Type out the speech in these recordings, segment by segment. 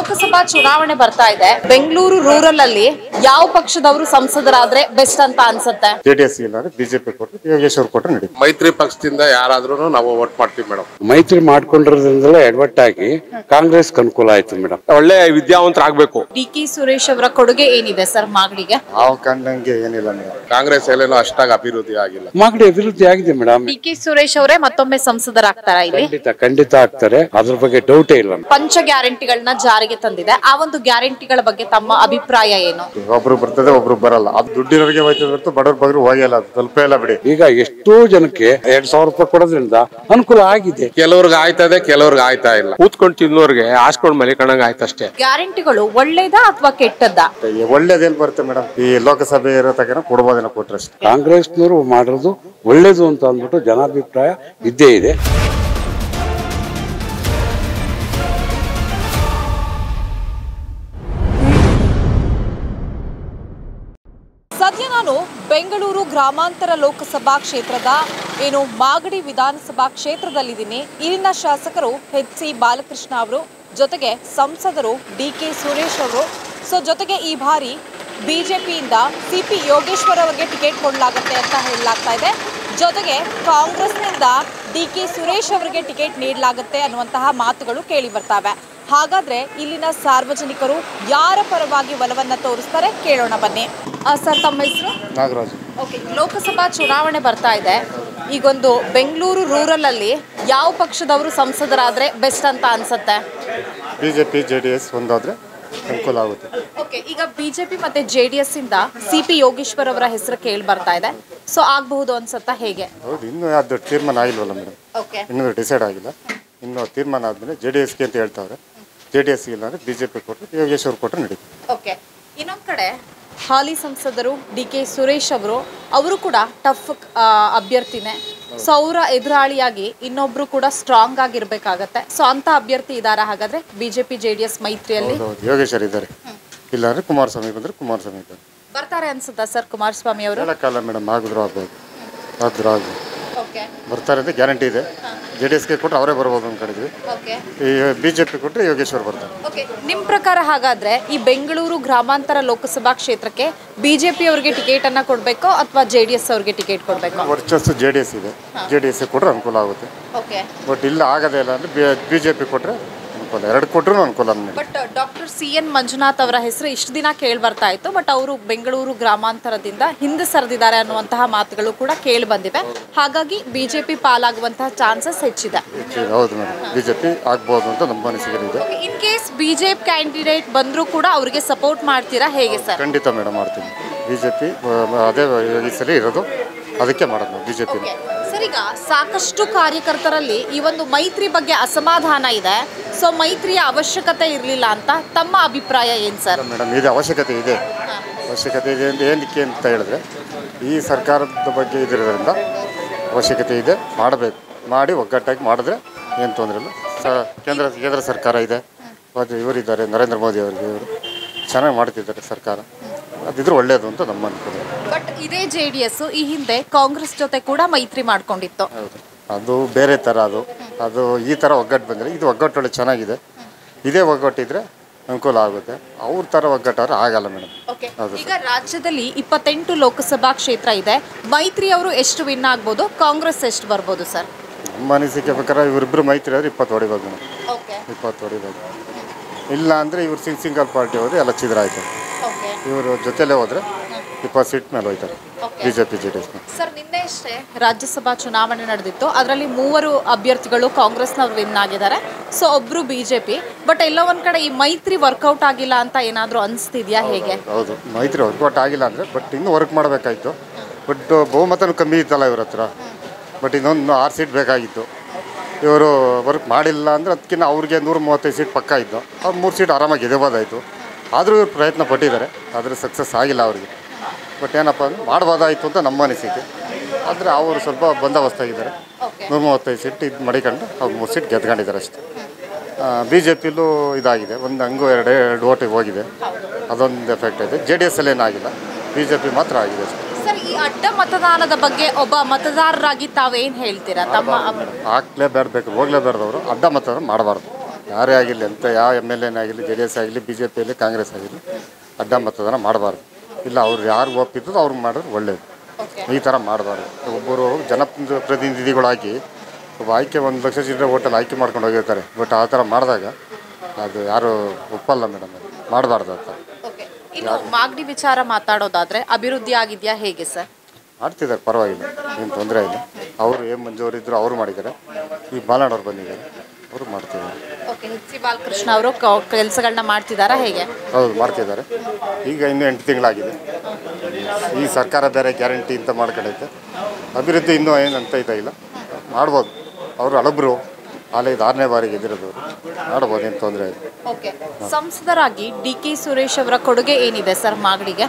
ಲೋಕಸಭಾ ಚುನಾವಣೆ ಬರ್ತಾ ಇದೆ ಬೆಂಗಳೂರು ರೂರಲ್ ಅಲ್ಲಿ ಯಾವ ಪಕ್ಷದವರು ಸಂಸದರಾದ್ರೆ ಬೆಸ್ಟ್ ಅಂತ ಅನ್ಸುತ್ತೆ ಜೆಡಿಎಸ್ ಇಲ್ಲ ಬಿಜೆಪಿ ಕೊಟ್ಟರು ಯೋಗೇಶ್ ಅವ್ರು ಕೊಟ್ಟರೆ ನಡೀತು ಮೈತ್ರಿ ಪಕ್ಷದಿಂದ ಯಾರಾದ್ರೂ ನಾವು ವೋಟ್ ಮಾಡ್ತೀವಿ ಮೇಡಮ್ ಮೈತ್ರಿ ಮಾಡ್ಕೊಂಡಿರೋದ್ರಿಂದಲೇ ಎಡವಟ್ ಆಗಿ ಕಾಂಗ್ರೆಸ್ ಅನುಕೂಲ ಆಯ್ತು ಮೇಡಮ್ ಒಳ್ಳೆ ವಿದ್ಯಾವಂತರಾಗಬೇಕು ಡಿ ಕೆ ಸುರೇಶ್ ಅವರ ಕೊಡುಗೆ ಏನಿದೆ ಸರ್ ಮಾಗಡಿಗೆ ನಾವು ಕಂಡಂಗೆ ಏನಿಲ್ಲ ಮೇಡಮ್ ಕಾಂಗ್ರೆಸ್ ಎಲ್ಲೇನೋ ಅಷ್ಟಾಗಿ ಅಭಿವೃದ್ಧಿ ಆಗಿಲ್ಲ ಮಾಗಡಿ ಅಭಿವೃದ್ಧಿ ಆಗಿದೆ ಮೇಡಮ್ ಡಿ ಕೆ ಸುರೇಶ್ ಅವರೇ ಮತ್ತೊಮ್ಮೆ ಸಂಸದರಾಗ್ತಾರ ಇಲ್ಲಿ ಖಂಡಿತ ಖಂಡಿತ ಆಗ್ತಾರೆ ಅದ್ರ ಬಗ್ಗೆ ಡೌಟೇ ಇಲ್ಲ ಪಂಚ ಗ್ಯಾರಂಟಿಗಳನ್ನ ಜಾರಿಗೆ ತಂದಿದೆ ಆ ಒಂದು ಗ್ಯಾರಂಟಿಗಳ ಬಗ್ಗೆ ತಮ್ಮ ಅಭಿಪ್ರಾಯ ಏನು ಒಬ್ರು ಬರ್ತದೆ ಒಬ್ರು ಬರಲ್ಲ ಅದು ದುಡ್ಡಿರೋರಿಗೆ ಹೋಯ್ತದೆ ಹೊರತು ಬಡವ್ರ ಬಗ್ರು ಹೋಗಿಲ್ಲ ಅದು ತಲುಪೇ ಇಲ್ಲ ಬಿಡಿ ಈಗ ಎಷ್ಟೋ ಜನಕ್ಕೆ ಎರಡ್ ಸಾವಿರ ರೂಪಾಯಿ ಕೊಡೋದ್ರಿಂದ ಅನುಕೂಲ ಆಗಿದೆ ಕೆಲವ್ರಿಗೆ ಆಯ್ತದೆ ಕೆಲವ್ರಿಗೆ ಆಯ್ತಾ ಇಲ್ಲ ಕೂತ್ಕೊಂಡು ತಿನ್ನೋರ್ಗೆ ಹಾಸ್ಕೊಂಡ್ ಮನೆ ಕಣಂಗ್ ಆಯ್ತಷ್ಟೇ ಗ್ಯಾರಂಟಿಗಳು ಒಳ್ಳೇದಾ ಅಥವಾ ಕೆಟ್ಟದ್ದಾ ಒಳ್ಳೇದೇನ್ ಬರುತ್ತೆ ಮೇಡಮ್ ಈ ಲೋಕಸಭೆ ಇರೋ ತನಕ ಕೊಡ್ಬೋದೇನೋ ಕೊಟ್ರೆ ಅಷ್ಟೇ ಕಾಂಗ್ರೆಸ್ನವರು ಮಾಡಿರೋದು ಒಳ್ಳೇದು ಅಂತ ಅಂದ್ಬಿಟ್ಟು ಜನಾಭಿಪ್ರಾಯ ಇದ್ದೇ ಇದೆ ಸದ್ಯ ನಾನು ಬೆಂಗಳೂರು ಗ್ರಾಮಾಂತರ ಲೋಕಸಭಾ ಕ್ಷೇತ್ರದ ಏನು ಮಾಗಡಿ ವಿಧಾನಸಭಾ ಕ್ಷೇತ್ರದಲ್ಲಿದ್ದೀನಿ ಇಲ್ಲಿನ ಶಾಸಕರು ಎಚ್ ಸಿ ಬಾಲಕೃಷ್ಣ ಅವರು ಜೊತೆಗೆ ಸಂಸದರು ಡಿ ಕೆ ಸುರೇಶ್ ಅವರು ಸೊ ಜೊತೆಗೆ ಈ ಬಾರಿ ಬಿಜೆಪಿಯಿಂದ ಸಿ ಪಿ ಯೋಗೇಶ್ವರ್ ಅವರಿಗೆ ಟಿಕೆಟ್ ಕೊಡಲಾಗುತ್ತೆ ಅಂತ ಹೇಳಲಾಗ್ತಾ ಇದೆ ಜೊತೆಗೆ ಕಾಂಗ್ರೆಸ್ನಿಂದ ಡಿ ಕೆ ಸುರೇಶ್ ಅವರಿಗೆ ಟಿಕೆಟ್ ನೀಡಲಾಗುತ್ತೆ ಅನ್ನುವಂತಹ ಮಾತುಗಳು ಕೇಳಿ ಬರ್ತಾವೆ ಹಾಗಾದ್ರೆ ಇಲ್ಲಿನ ಸಾರ್ವಜನಿಕರು ಯಾರ ಪರವಾಗಿ ಒಲವನ್ನ ತೋರಿಸ್ತಾರೆ ಕೇಳೋಣ ಬನ್ನಿ ಆ, ಸರ್ ತಮ್ಮ ಹೆಸರು ನಾಗರಾಜು ಓಕೆ ಲೋಕಸಭಾ ಚುನಾವಣೆ ಬರ್ತಾ ಇದೆ ಈಗೊಂದು ಬೆಂಗಳೂರು ರೂರಲ್ ಅಲ್ಲಿ ಯಾವ ಪಕ್ಷದವರು ಸಂಸದರಾದ್ರೆ ಬೆಸ್ಟ್ ಅಂತ ಅನ್ಸುತ್ತೆ ಬಿಜೆಪಿ ಜೆ ಡಿ ಎಸ್ ಒಂದಾದ್ರೆ ಅನುಕೂಲ ಆಗುತ್ತೆ ಓಕೆ ಈಗ ಬಿಜೆಪಿ ಮತ್ತೆ ಜೆ ಡಿ ಎಸ್ ಇಂದ ಸಿ ಪಿ ಯೋಗೇಶ್ವರ್ ಅವರ ಹೆಸರು ಕೇಳಿ ಬರ್ತಾ ಇದೆ ಸೊ ಆಗಬಹುದು ಅನ್ಸುತ್ತಾ ಹೇಗೆ ಹೌದು ಇನ್ನೂ ಅದು ತೀರ್ಮಾನ ಆಗಿಲ್ವಲ್ಲ ಮೇಡಮ್ ಓಕೆ ಇನ್ನೂ ಡಿಸೈಡ್ ಆಗಿಲ್ಲ ಇನ್ನು ತೀರ್ಮಾನ ಆದಮೇಲೆ ಜೆ ಡಿ ಎಸ್ಗೆ ಅಂತ ಹೇಳ್ತಾವ್ರೆ ಜೆ ಡಿ ಎಸ್ ಇಲ್ಲ ಅಂದರೆ ಬಿ ಜೆ ಪಿ ಕೊಟ್ಟರೆ ಯೋಗೇಶ್ ಅವ್ರು ಕೊಟ್ಟರೆ ನಡೀತು ಓಕೆ ಇನ್ನೊಂದ್ ಕಡೆ ಹಾಲಿ ಸಂಸದರು ಡಿ ಕೆ ಸುರೇಶ್ ಅವರು ಅವರು ಕೂಡ ಟಫ್ ಅಭ್ಯರ್ಥಿನೇ ಸೊ ಅವರ ಎದುರಾಳಿಯಾಗಿ ಇನ್ನೊಬ್ರು ಕೂಡ ಸ್ಟ್ರಾಂಗ್ ಆಗಿರ್ಬೇಕಾಗತ್ತೆ ಸೊ ಅಂತ ಅಭ್ಯರ್ಥಿ ಇದಾರ ಹಾಗಾದ್ರೆ ಬಿಜೆಪಿ ಜೆ ಡಿ ಎಸ್ ಮೈತ್ರಿಯಲ್ಲಿ ಹೌದು ಹೌದು ಯೋಗೇಶ್ವರ್ ಇದ್ದಾರೆ ಇಲ್ಲ ಅಂದರೆ ಕುಮಾರಸ್ವಾಮಿ ಬಂದರೆ ಕುಮಾರಸ್ವಾಮಿ ಇದ್ದಾರೆ ಬರ್ತಾರೆ ಅನ್ಸುತ್ತಾ ಸರ್ ಕುಮಾರಸ್ವಾಮಿ ಅವರು ಹೇಳೋಕ್ಕಲ್ಲ ಮೇಡಮ್ ಆಗಿದ್ರು ಆಗ್ಬೋದು ಆದ್ರೂ ಆಗ್ಬೋದು ಓಕೆ ಬರ್ತಾರೆ ಅಂತ ಗ್ಯಾರಂಟಿ ಇದೆ ಜೆ ಡಿ ಎಸ್ಗೆ ಕೊಟ್ಟರೆ ಅವರೇ ಬರ್ಬೋದು ಅಂದ್ಕೊಂಡಿದ್ವಿ ಓಕೆ ಈ ಬಿ ಜೆ ಪಿ ಕೊಟ್ಟರೆ ಯೋಗೇಶ್ವರ್ ಬರ್ತಾರೆ ಓಕೆ ನಿಮ್ಮ ಪ್ರಕಾರ ಹಾಗಾದ್ರೆ ಈ ಬೆಂಗಳೂರು ಗ್ರಾಮಾಂತರ ಲೋಕಸಭಾ ಕ್ಷೇತ್ರಕ್ಕೆ ಬಿಜೆಪಿ ಅವರಿಗೆ ಟಿಕೆಟ್ ಅನ್ನ ಕೊಡಬೇಕೋ ಅಥವಾ ಜೆ ಡಿ ಎಸ್ ಅವರಿಗೆ ಟಿಕೆಟ್ ಕೊಡಬೇಕೋ ವರ್ಚಸ್ಸು ಜೆ ಡಿ ಎಸ್ ಇದೆ ಜೆ ಡಿ ಎಸ್ ಕೊಟ್ಟರೆ ಅನುಕೂಲ ಆಗುತ್ತೆ ಓಕೆ ಬಟ್ ಇಲ್ಲ ಆಗೋದೇ ಇಲ್ಲ ಅಂದರೆ ಬಿ ಜೆ ಪಿ ಕೊಟ್ಟರೆ ಅನುಕೂಲ ಎರಡು ಕೊಟ್ಟರು ಅನುಕೂಲ ನಮಗೆ but doctor C N Manjunath ಅವರ ಹೆಸರು ಇಷ್ಟು ದಿನ ಕೇಳಿ ಬರ್ತಾ ಇತ್ತು ಬಟ್ ಅವರು ಬೆಂಗಳೂರು ಗ್ರಾಮಾಂತರದಿಂದ ಹಿಂದೆ ಸರಿದಿದ್ದಾರೆ ಅನ್ನುವಂತಹ ಮಾತುಗಳು ಕೂಡ ಕೇಳಿ ಬಂದಿವೆ ಹಾಗಾಗಿ ಬಿಜೆಪಿ ಪಾಲಾಗುವಂತಹ ಚಾನ್ಸಸ್ ಹೆಚ್ಚಿದೆ ಹೌದು ಮೇಡಮ್ ಬಿ ಜೆ ಪಿ ಆಗ್ಬೋದು ಅಂತ ನಮ್ಮ ಅನಿಸಿಕೆ ಇದೆ ಇನ್ ಕೇಸ್ ಬಿಜೆಪಿ ಕ್ಯಾಂಡಿಡೇಟ್ ಬಂದರೂ ಕೂಡ ಅವರಿಗೆ ಸಪೋರ್ಟ್ ಮಾಡ್ತೀರಾ ಹೇಗೆ ಸರ್ ಖಂಡಿತ ಮೇಡಮ್ ಮಾಡ್ತೀನಿ ಬಿ ಜೆ ಪಿ ಅದೇ ಈ ಸರಿ ಇರೋದು ಅದಕ್ಕೆ ಮಾಡೋದು ನಾವು ಬಿ ಜೆ ಪಿ ಸರ್ ಈಗ ಸಾಕಷ್ಟು ಕಾರ್ಯಕರ್ತರಲ್ಲಿ ಈ ಒಂದು ಮೈತ್ರಿ ಬಗ್ಗೆ ಅಸಮಾಧಾನ ಇದೆ ಸೊ ಮೈತ್ರಿಯ ಅವಶ್ಯಕತೆ ಇರಲಿಲ್ಲ ಅಂತ ತಮ್ಮ ಅಭಿಪ್ರಾಯ ಏನು ಸರ್ ಮೇಡಮ್ ಇದು ಅವಶ್ಯಕತೆ ಇದೆ ಅವಶ್ಯಕತೆ ಇದೆ ಅಂತ ಏನಕ್ಕೆ ಅಂತ ಹೇಳಿದ್ರೆ ಈ ಸರ್ಕಾರದ ಬಗ್ಗೆ ಇದಿರೋದ್ರಿಂದ ಅವಶ್ಯಕತೆ ಇದೆ ಮಾಡಬೇಕು ಮಾಡಿ ಒಗ್ಗಟ್ಟಾಗಿ ಮಾಡಿದ್ರೆ ಏನು ತೊಂದರೆ ಇಲ್ಲ ಸ ಕೇಂದ್ರ ಕೇಂದ್ರ ಸರ್ಕಾರ ಇದೆ ಮತ್ತು ಇವರಿದ್ದಾರೆ ನರೇಂದ್ರ ಮೋದಿ ಅವರಿಗೆ ಇವರು ಚೆನ್ನಾಗಿ ಮಾಡ್ತಿದ್ದಾರೆ ಸರ್ಕಾರ ಅದಿದ್ರೆ ಒಳ್ಳೆಯದು ಅಂತ ನಮ್ಮ ಅನ್ಕೊಂಡು ಬಟ್ ಇದೇ ಜೆ ಡಿ ಎಸ್ ಈ ಹಿಂದೆ ಕಾಂಗ್ರೆಸ್ ಜೊತೆ ಕೂಡ ಮೈತ್ರಿ ಮಾಡ್ಕೊಂಡಿತ್ತು ಹೌದು ಅದು ಬೇರೆ ಥರ ಅದು ಅದು ಈ ಥರ ಒಗ್ಗಟ್ಟು ಬಂದರೆ ಇದು ಒಗ್ಗಟ್ಟೊಳ್ಳೆ ಚೆನ್ನಾಗಿದೆ ಇದೇ ಒಗ್ಗಟ್ಟಿದ್ರೆ ಅನುಕೂಲ ಆಗುತ್ತೆ ಅವ್ರ ಥರ ಒಗ್ಗಟ್ಟಾದ್ರೆ ಆಗಲ್ಲ ಮೇಡಮ್ ಓಕೆ ಹೌದು ಈಗ ರಾಜ್ಯದಲ್ಲಿ ಇಪ್ಪತ್ತೆಂಟು ಲೋಕಸಭಾ ಕ್ಷೇತ್ರ ಇದೆ ಮೈತ್ರಿ ಅವರು ಎಷ್ಟು ವಿನ್ ಆಗ್ಬೋದು ಕಾಂಗ್ರೆಸ್ ಎಷ್ಟು ಬರ್ಬೋದು ಸರ್ ನಮ್ಮ ಅನಿಸಿಕೆ ಪ್ರಕಾರ ಇವರಿಬ್ಬರು ಮೈತ್ರಿ ಆದರೆ ಇಪ್ಪತ್ತು ಹೊಡಿಬೋದು ಮೇಡಮ್ ಓಕೆ ಇಪ್ಪತ್ತು ಹೊಡಿಬೋದು ಇಲ್ಲ ಅಂದರೆ ಇವ್ರು ಸಿಂಗ್ ಸಿಂಗಲ್ ಪಾರ್ಟಿ ಹೋದ್ರೆ ಎಲ್ಲ ಚಿದ್ರ ಆಯ್ತು ಓಕೆ ಇವರು ಜೊತೆಲೇ ಹೋದರೆ ಇಪ್ಪತ್ತು ಸೀಟ್ ಮೇಲೆ ಹೋಯ್ತಾರೆ B J P J D S sir ನಿನ್ನೆ ಅಷ್ಟೇ ರಾಜ್ಯಸಭಾ ಚುನಾವಣೆ ನಡೆದಿತ್ತು ಅದರಲ್ಲಿ ಮೂವರು ಅಭ್ಯರ್ಥಿಗಳು ಕಾಂಗ್ರೆಸ್ನವ್ರು ವಿನ್ ಆಗಿದ್ದಾರೆ ಸೊ ಒಬ್ರು ಬಿಜೆಪಿ ಬಟ್ ಎಲ್ಲೋ ಒಂದ್ ಕಡೆ ಈ ಮೈತ್ರಿ ವರ್ಕೌಟ್ ಆಗಿಲ್ಲ ಅಂತ ಏನಾದರೂ ಅನಿಸ್ತಿದ್ಯಾ ಹೇಗೆ ಹೌದು ಮೈತ್ರಿ ವರ್ಕೌಟ್ ಆಗಿಲ್ಲ ಅಂದರೆ ಬಟ್ ಇನ್ನೂ ವರ್ಕ್ ಮಾಡಬೇಕಾಯ್ತು ಬಟ್ ಬಹುಮತನೂ ಕಮ್ಮಿ ಇತ್ತಲ್ಲ ಇವ್ರ ಹತ್ರ ಬಟ್ ಇನ್ನೊಂದು ಆರು ಸೀಟ್ ಬೇಕಾಗಿತ್ತು ಇವರು ವರ್ಕ್ ಮಾಡಿಲ್ಲ ಅಂದರೆ ಅದಕ್ಕಿಂತ ಅವ್ರಿಗೆ ನೂರ ಮೂವತ್ತೈದು ಸೀಟ್ ಪಕ್ಕ ಇದ್ದು ಅವ್ರು ಮೂರು ಸೀಟ್ ಆರಾಮಾಗಿ ಗೆದಬೋದಾಯಿತು ಆದರೂ ಇವ್ರು ಪ್ರಯತ್ನ ಪಟ್ಟಿದ್ದಾರೆ ಆದರೆ ಸಕ್ಸಸ್ ಆಗಿಲ್ಲ ಅವರಿಗೆ ಬಟ್ ಏನಪ್ಪ ಅಂದ್ರೆ ಮಾಡ್ಬೋದಾಯಿತು ಅಂತ ನಮ್ಮ ಅನಿಸಿಕೆ ಆದರೆ ಅವರು ಸ್ವಲ್ಪ ಬಂದೋಬಸ್ತಾಗಿದ್ದಾರೆ ಓಕೆ ನೂರ ಮೂವತ್ತೈದು ಸೀಟ್ ಇದು ಮಡಿಕೊಂಡು ಅವ್ರು ಮೂರು ಸೀಟ್ ಗೆದ್ಕೊಂಡಿದ್ದಾರೆ ಅಷ್ಟೇ ಬಿ ಜೆ ಪಿಲೂ ಇದಾಗಿದೆ ಒಂದು ಹಂಗು ಎರಡು ಎರಡು ಓಟಿಗೆ ಹೋಗಿದೆ ಅದೊಂದು ಎಫೆಕ್ಟ್ ಇದೆ ಜೆ ಡಿ ಎಸ್ ಅಲ್ಲಿ ಏನಾಗಿಲ್ಲ ಬಿ ಜೆ ಪಿ ಮಾತ್ರ ಆಗಿದೆ ಅಷ್ಟೇ ಸರ್ ಈ ಅಡ್ಡ ಮತದಾನದ ಬಗ್ಗೆ ಒಬ್ಬ ಮತದಾರರಾಗಿ ತಾವೇನ್ ಹೇಳ್ತೀರಾ ತಮ್ಮ ಅಭಿ- ಹಾಕ್ಲೇಬೇಡ್ಬೇಕು ಹೋಗ್ಲೇಬೇಡ್ದವರು ಅಡ್ಡ ಮತದಾನ ಮಾಡಬಾರ್ದು ಯಾರೇ ಆಗಿರಲಿ ಅಂತ ಯಾವ ಎಮ್ ಎಲ್ ಎನೇ ಆಗಿರಲಿ ಜೆ ಡಿ ಎಸ್ ಆಗಲಿ ಬಿ ಜೆ ಪಿಯಲ್ಲಿ ಕಾಂಗ್ರೆಸ್ ಆಗಿರಲಿ ಅಡ್ಡ ಮತದಾನ ಮಾಡಬಾರ್ದು ಇಲ್ಲ ಅವ್ರು ಯಾರು ಒಪ್ಪಿದ್ದು ಅವ್ರಿಗೆ ಮಾಡಿದ್ರೆ ಒಳ್ಳೇದು ಈ ಥರ ಮಾಡಬಾರ್ದು ಒಬ್ಬರು ಜನಪ್ರತಿನಿಧಿಗಳಾಗಿ ಒಬ್ಬ ಆಯ್ಕೆ ಒಂದು ಲಕ್ಷ ಚಿಲ್ಲರೆ ಹೋಟೆಲ್ ಆಯ್ಕೆ ಮಾಡ್ಕೊಂಡು ಹೋಗಿರ್ತಾರೆ ಬಟ್ ಆ ಥರ ಮಾಡಿದಾಗ ಅದು ಯಾರು ಒಪ್ಪಲ್ಲ ಮೇಡಮ್ ಅದು ಮಾಡಬಾರ್ದು ಅಂತ ಓಕೆ ಇನ್ನು ಮಾಗಡಿ ವಿಚಾರ ಮಾತಾಡೋದಾದ್ರೆ ಅಭಿವೃದ್ಧಿ ಆಗಿದೆಯಾ ಹೇಗೆ ಸರ್ ಮಾಡ್ತಿದ್ದಾರೆ ಪರವಾಗಿಲ್ಲ ಏನು ತೊಂದರೆ ಇಲ್ಲ ಅವರು ಏನು ಮಂಜೂರು ಇದ್ರು ಅವರು ಮಾಡಿದ್ದಾರೆ ಈ ಬಾಲಣ್ಣವ್ರು ಬಂದಿದ್ದಾರೆ ಅವರು ಮಾಡ್ತಿದ್ದಾರೆ ಓಕೆ ಎಚ್ ಸಿ ಬಾಲಕೃಷ್ಣ ಅವರು ಕೆಲಸಗಳನ್ನ ಮಾಡ್ತಿದ್ದಾರಾ ಹೇಗೆ ಹೌದು ಮಾಡ್ತಿದ್ದಾರೆ ಈಗ ಇನ್ನೂ ಎಂಟು ತಿಂಗಳಾಗಿದೆ ಈ ಸರ್ಕಾರ ಬೇರೆ ಗ್ಯಾರಂಟಿ ಅಂತ ಮಾಡ್ಕೊಂಡೈತೆ ಅಭಿವೃದ್ಧಿ ಇನ್ನೂ ಏನಂತ ಇದೆ ಇಲ್ಲ ಮಾಡ್ಬೋದು ಅವರು ಹಳಬ್ರು ಆಲೆ ಇದು ಆರನೇ ಬಾರಿಗೆ ಎದುರಿದವರು ಮಾಡ್ಬೋದು ಏನು ತೊಂದರೆ ಇಲ್ಲ ಓಕೆ ಸಂಸದರಾಗಿ ಡಿ ಕೆ ಸುರೇಶ್ ಅವರ ಕೊಡುಗೆ ಏನಿದೆ ಸರ್ ಮಾಗಡಿಗೆ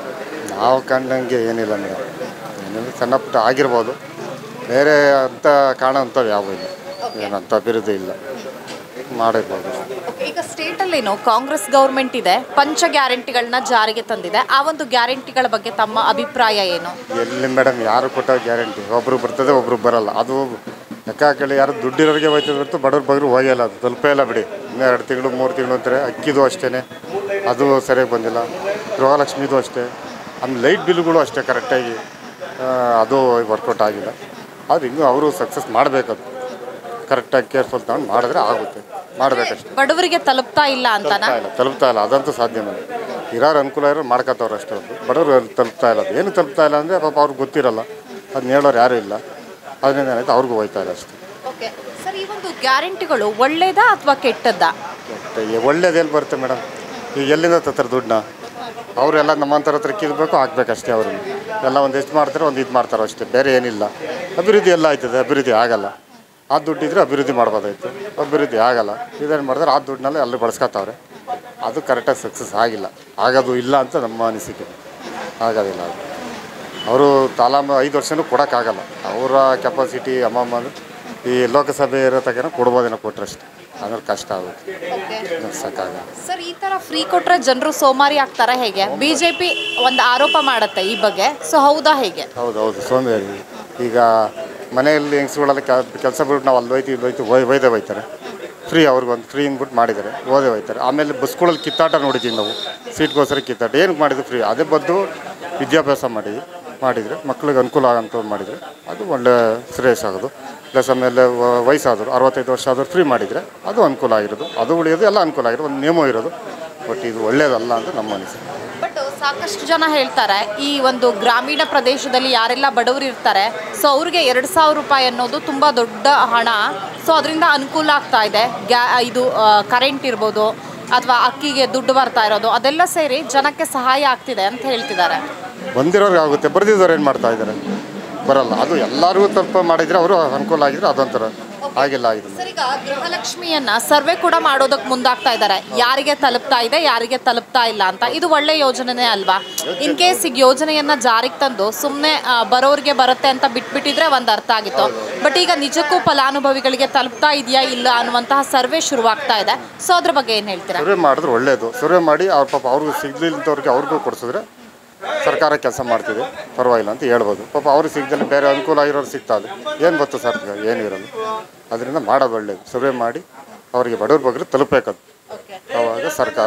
ನಾವು ಕಂಡಂಗೆ ಏನಿಲ್ಲ ಮೇಡಮ್ ಏನಿಲ್ಲ ಸಣ್ಣ ಪುಟ್ಟ ಆಗಿರ್ಬೋದು ಬೇರೆ ಅಂತ ಕಾಣೋಂಥವು ಯಾವ ಇಲ್ಲ ಏನಂತ ಅಭಿವೃದ್ಧಿ ಇಲ್ಲ ಮಾಡಿರ್ಬೋದು Okay, ಈಗ ಸ್ಟೇಟಲ್ಲೇನು ಕಾಂಗ್ರೆಸ್ ಗೌರ್ಮೆಂಟ್ ಇದೆ ಪಂಚ ಗ್ಯಾರಂಟಿಗಳನ್ನ ಜಾರಿಗೆ ತಂದಿದೆ ಆ ಒಂದು ಗ್ಯಾರಂಟಿಗಳ ಬಗ್ಗೆ ತಮ್ಮ ಅಭಿಪ್ರಾಯ ಏನು ಎಲ್ಲಿ ಮೇಡಮ್ ಯಾರು ಕೊಟ್ಟ ಗ್ಯಾರಂಟಿ ಒಬ್ರು ಬರ್ತದೆ ಒಬ್ರು ಬರಲ್ಲ ಅದು ಲೆಕ್ಕ ಹಾಕಿ ಯಾರು ದುಡ್ಡಿರೋರಿಗೆ ಹೋಯ್ತದೆ ಹೊರತು ಬಡವ್ರ ಬಗ್ರು ಹೋಗಿಲ್ಲ ಅದು ತಲುಪೇ ಇಲ್ಲ ಬಿಡಿ ಇನ್ನೂ ಎರಡು ತಿಂಗಳು ಮೂರು ತಿಂಗಳು ಅಂತಾರೆ ಅಕ್ಕಿದು ಅಷ್ಟೇ ಅದು ಸರಿಯಾಗಿ ಬಂದಿಲ್ಲ ಗೃಹಲಕ್ಷ್ಮಿದು ಅಷ್ಟೇ ಆಮೇಲೆ ಲೈಟ್ ಬಿಲ್ಗಳು ಅಷ್ಟೇ ಕರೆಕ್ಟಾಗಿ ಆ, ಅದು ವರ್ಕೌಟ್ ಆಗಿಲ್ಲ ಆದ್ರೆ ಇನ್ನೂ ಅವರು ಸಕ್ಸಸ್ ಮಾಡಬೇಕದು ಕರೆಕ್ಟಾಗಿ ಕೇರ್ಫುಲ್ ತಗೊಂಡು ಮಾಡಿದ್ರೆ ಆಗುತ್ತೆ ಮಾಡಬೇಕಷ್ಟೇ ಬಡವರಿಗೆ ತಲುಪ್ತಾ ಇಲ್ಲ ಅಂತನಾ ತಲುಪ್ತಾ ಇಲ್ಲ ತಲುಪ್ತಾ ಇಲ್ಲ ಅದಂತೂ ಸಾಧ್ಯನೇ ಇರೋರು ಅನುಕೂಲ ಇರೋ ಮಾಡ್ಕೋತವ್ರು ಅಷ್ಟೇ ಒಂದು ಬಡವರು ತಲುಪ್ತಾ ಇಲ್ಲ ಅದು ಏನು ತಲುಪ್ತಾ ಇಲ್ಲ ಅಂದರೆ ಪಾಪ ಅವ್ರಿಗೆ ಗೊತ್ತಿರಲ್ಲ ಅದನ್ನ ಹೇಳೋರು ಯಾರೂ ಇಲ್ಲ ಅದರಿಂದ ಏನಾಯ್ತು ಅವ್ರಿಗೂ ಹೋಯ್ತಾ ಇಲ್ಲ ಅಷ್ಟೇ ಓಕೆ ಸರ್ ಈ ಒಂದು ಗ್ಯಾರಂಟಿಗಳು ಒಳ್ಳೇದಾ ಅಥವಾ ಕೆಟ್ಟದ್ದಾ ಮತ್ತೆ ಈ ಒಳ್ಳೇದೇನು ಬರುತ್ತೆ ಮೇಡಮ್ ಈಗ ಎಲ್ಲಿಂದ ತತ್ತಾರೆ ದುಡ್ಡನ್ನ ಅವರೆಲ್ಲ ನಮ್ಮಂಥರ ಹತ್ರ ಕಿಲ್ಬೇಕು ಹಾಕ್ಬೇಕಷ್ಟೇ ಅವ್ರಿಗೆ ಎಲ್ಲ ಒಂದು ಎಷ್ಟು ಮಾಡ್ತಾರೆ ಒಂದು ಇದು ಮಾಡ್ತಾರೆ ಅಷ್ಟೇ ಬೇರೆ ಏನಿಲ್ಲ ಅಭಿವೃದ್ಧಿ ಎಲ್ಲ ಆಯ್ತದೆ ಅಭಿವೃದ್ಧಿ ಆಗಲ್ಲ ಆ ದುಡ್ಡಿದ್ರೆ ಅಭಿವೃದ್ಧಿ ಮಾಡ್ಬೋದಾಯ್ತು ಅಭಿವೃದ್ಧಿ ಆಗಲ್ಲ ಇದೇನು ಮಾಡಿದ್ರೆ ಆ ದುಡ್ಡನ್ನೆಲ್ಲ ಅಲ್ಲಿ ಬಳಸ್ಕೊತಾವ್ರೆ ಅದು ಕರೆಕ್ಟಾಗಿ ಸಕ್ಸಸ್ ಆಗಿಲ್ಲ ಆಗೋದು ಇಲ್ಲ ಅಂತ ನಮ್ಮ ಅನಿಸಿಕೆ ಆಗೋದಿಲ್ಲ ಅದು ಅವರು ತಾಲಾಮ ಐದು ವರ್ಷನೂ ಕೊಡೋಕ್ಕಾಗಲ್ಲ ಅವರ ಕೆಪಾಸಿಟಿ ಅಮ್ಮಮ್ಮ ಅಂದ್ರೆ ಈ ಲೋಕಸಭೆ ಇರೋ ತನಕ ಕೊಡ್ಬೋದೇನೋ ಕೊಟ್ಟರಷ್ಟೇ ಅಂದ್ರೆ ಕಷ್ಟ ಆಗುತ್ತೆ ನಡ್ಸೋಕ್ಕಾಗಲ್ಲ ಸರ್ ಈ ತರ ಫ್ರೀ ಕೊಟ್ರೆ ಜನರು ಸೋಮಾರಿ ಆಗ್ತಾರ ಹೇಗೆ ಬಿಜೆಪಿ ಒಂದು ಆರೋಪ ಮಾಡುತ್ತೆ ಈ ಬಗ್ಗೆ ಸೊ ಹೌದಾ ಹೇಗೆ ಹೌದು ಹೌದು ಸೋಂಬೇರಿ ಈಗ ಮನೆಯಲ್ಲಿ ಹೆಂಗಸ್ಗಳೆಲ್ಲ ಕೆಲಸ ಬಿಟ್ಟು ನಾವು ಅಲ್ಲಿ ಹೋಯ್ತು ಇಲ್ಲಿ ಹೋಯ್ತು ಒಯ್ ಒಯ್ದೇ ಹೋಯ್ತಾರೆ ಫ್ರೀ ಅವ್ರಿಗೊಂದು ಫ್ರೀ ಅಂದ್ಬಿಟ್ಟು ಮಾಡಿದ್ದಾರೆ ಓದೇ ಹೋಯ್ತಾರೆ ಆಮೇಲೆ ಬಸ್ಗಳಲ್ಲಿ ಕಿತ್ತಾಟ ನೋಡಿದ್ದೀವಿ ನಾವು ಸೀಟ್ಗೋಸ್ಕರ ಕಿತ್ತಾಟ ಏನಕ್ಕೆ ಮಾಡಿದ್ದು ಫ್ರೀ ಅದೇ ಬದ್ದು ವಿದ್ಯಾಭ್ಯಾಸ ಮಾಡಿ ಮಾಡಿದರೆ ಮಕ್ಳಿಗೆ ಅನುಕೂಲ ಆಗೋಂಥದ್ದು ಮಾಡಿದರೆ ಅದು ಒಳ್ಳೆ ಶ್ರೇಯಸ್ ಆಗೋದು ಪ್ಲಸ್ ಆಮೇಲೆ ವ- ವಯಸ್ಸಾದ್ರು ಅರವತ್ತೈದು ವರ್ಷ ಆದರೂ ಫ್ರೀ ಮಾಡಿದರೆ ಅದು ಅನುಕೂಲ ಆಗಿರೋದು ಅದು ಉಳಿಯೋದು ಎಲ್ಲ ಅನುಕೂಲ ಆಗಿರೋದು ಒಂದು ನಿಯಮ ಇರೋದು ಬಟ್ ಇದು ಒಳ್ಳೆಯದಲ್ಲ ಅಂತ ನಮ್ಮ ಅನಿಸಿಕೆ ಬಟ್ ಸಾಕಷ್ಟು ಜನ ಹೇಳ್ತಾರೆ ಈ ಒಂದು ಗ್ರಾಮೀಣ ಪ್ರದೇಶದಲ್ಲಿ ಯಾರೆಲ್ಲ ಬಡವರು ಇರ್ತಾರೆ ಸೊ ಅವ್ರಿಗೆ ಎರಡು ಸಾವಿರ ರೂಪಾಯಿ ಅನ್ನೋದು ತುಂಬ ದೊಡ್ಡ ಹಣ ಸೊ ಅದರಿಂದ ಅನುಕೂಲ ಆಗ್ತಾ ಇದೆ ಗ್ಯಾ ಇದು ಕರೆಂಟ್ ಇರ್ಬೋದು ಅಥವಾ ಅಕ್ಕಿಗೆ ದುಡ್ಡು ಬರ್ತಾ ಇರೋದು ಅದೆಲ್ಲ ಸೇರಿ ಜನಕ್ಕೆ ಸಹಾಯ ಆಗ್ತಿದೆ ಅಂತ ಹೇಳ್ತಿದ್ದಾರೆ ಬಂದಿರೋರ್ಗೆ ಆಗುತ್ತೆ ಬರ್ದಿದ್ದವ್ರು ಏನು ಮಾಡ್ತಾ ಇದ್ದಾರೆ ಬರಲ್ಲ ಅದು ಎಲ್ಲರಿಗೂ ತಲುಪ ಮಾಡಿದರೆ ಅವರು ಅನುಕೂಲ ಆಗಿದ್ರೆ ಅದೊಂಥರ ಆಗಿಲ್ಲ ಆಗಿಲ್ಲ ಸರ್ ಈಗ ಗೃಹಲಕ್ಷ್ಮಿಯನ್ನ ಸರ್ವೆ ಕೂಡ ಮಾಡೋದಕ್ಕೆ ಮುಂದಾಗ್ತಾ ಇದ್ದಾರೆ ಯಾರಿಗೆ ತಲುಪ್ತಾ ಇದೆ ಯಾರಿಗೆ ತಲುಪ್ತಾ ಇಲ್ಲ ಅಂತ ಇದು ಒಳ್ಳೆ ಯೋಜನೆನೇ ಅಲ್ವಾ ಇನ್ ಕೇಸ್ ಈಗ ಯೋಜನೆಯನ್ನ ಜಾರಿಗೆ ತಂದು ಸುಮ್ಮನೆ ಬರೋರಿಗೆ ಬರುತ್ತೆ ಅಂತ ಬಿಟ್ಬಿಟ್ಟಿದ್ರೆ ಒಂದು ಅರ್ಥ ಆಗಿತ್ತು ಬಟ್ ಈಗ ನಿಜಕ್ಕೂ ಫಲಾನುಭವಿಗಳಿಗೆ ತಲುಪ್ತಾ ಇದೆಯಾ ಇಲ್ಲ ಅನ್ನುವಂತಹ ಸರ್ವೆ ಶುರುವಾಗ್ತಾ ಇದೆ ಸೊ ಅದ್ರ ಬಗ್ಗೆ ಏನು ಹೇಳ್ತೀರಾ ಸರ್ವೆ ಮಾಡಿದ್ರೆ ಒಳ್ಳೆಯದು ಸರ್ವೆ ಮಾಡಿ ಅವ್ರ ಪಾಪ ಅವ್ರಿಗೂ ಸಿಗ್ಲಿಲ್ಲದವ್ರಿಗೆ ಅವ್ರಿಗೂ ಕೊಡಿಸಿದ್ರೆ ಸರ್ಕಾರ ಕೆಲಸ ಮಾಡ್ತಿದೆ ಪರವಾಗಿಲ್ಲ ಅಂತ ಹೇಳ್ಬೋದು ಪಾಪ ಅವ್ರಿಗೆ ಸಿಗ್ದಲ್ಲಿ ಬೇರೆ ಅನುಕೂಲ ಆಗಿರೋರು ಸಿಗ್ತಾ ಇದೆ ಏನು ಗೊತ್ತು ಸರ್ ಏನು ಇರಲ್ಲ ಅದರಿಂದ ಮಾಡೋದು ಒಳ್ಳೆಯದು ಸರ್ವೆ ಮಾಡಿ ಅವರಿಗೆ ಬಡವ್ರ ಬಗ್ಗೆ ತಲುಪಬೇಕದು ಆವಾಗ ಸರ್ಕಾರ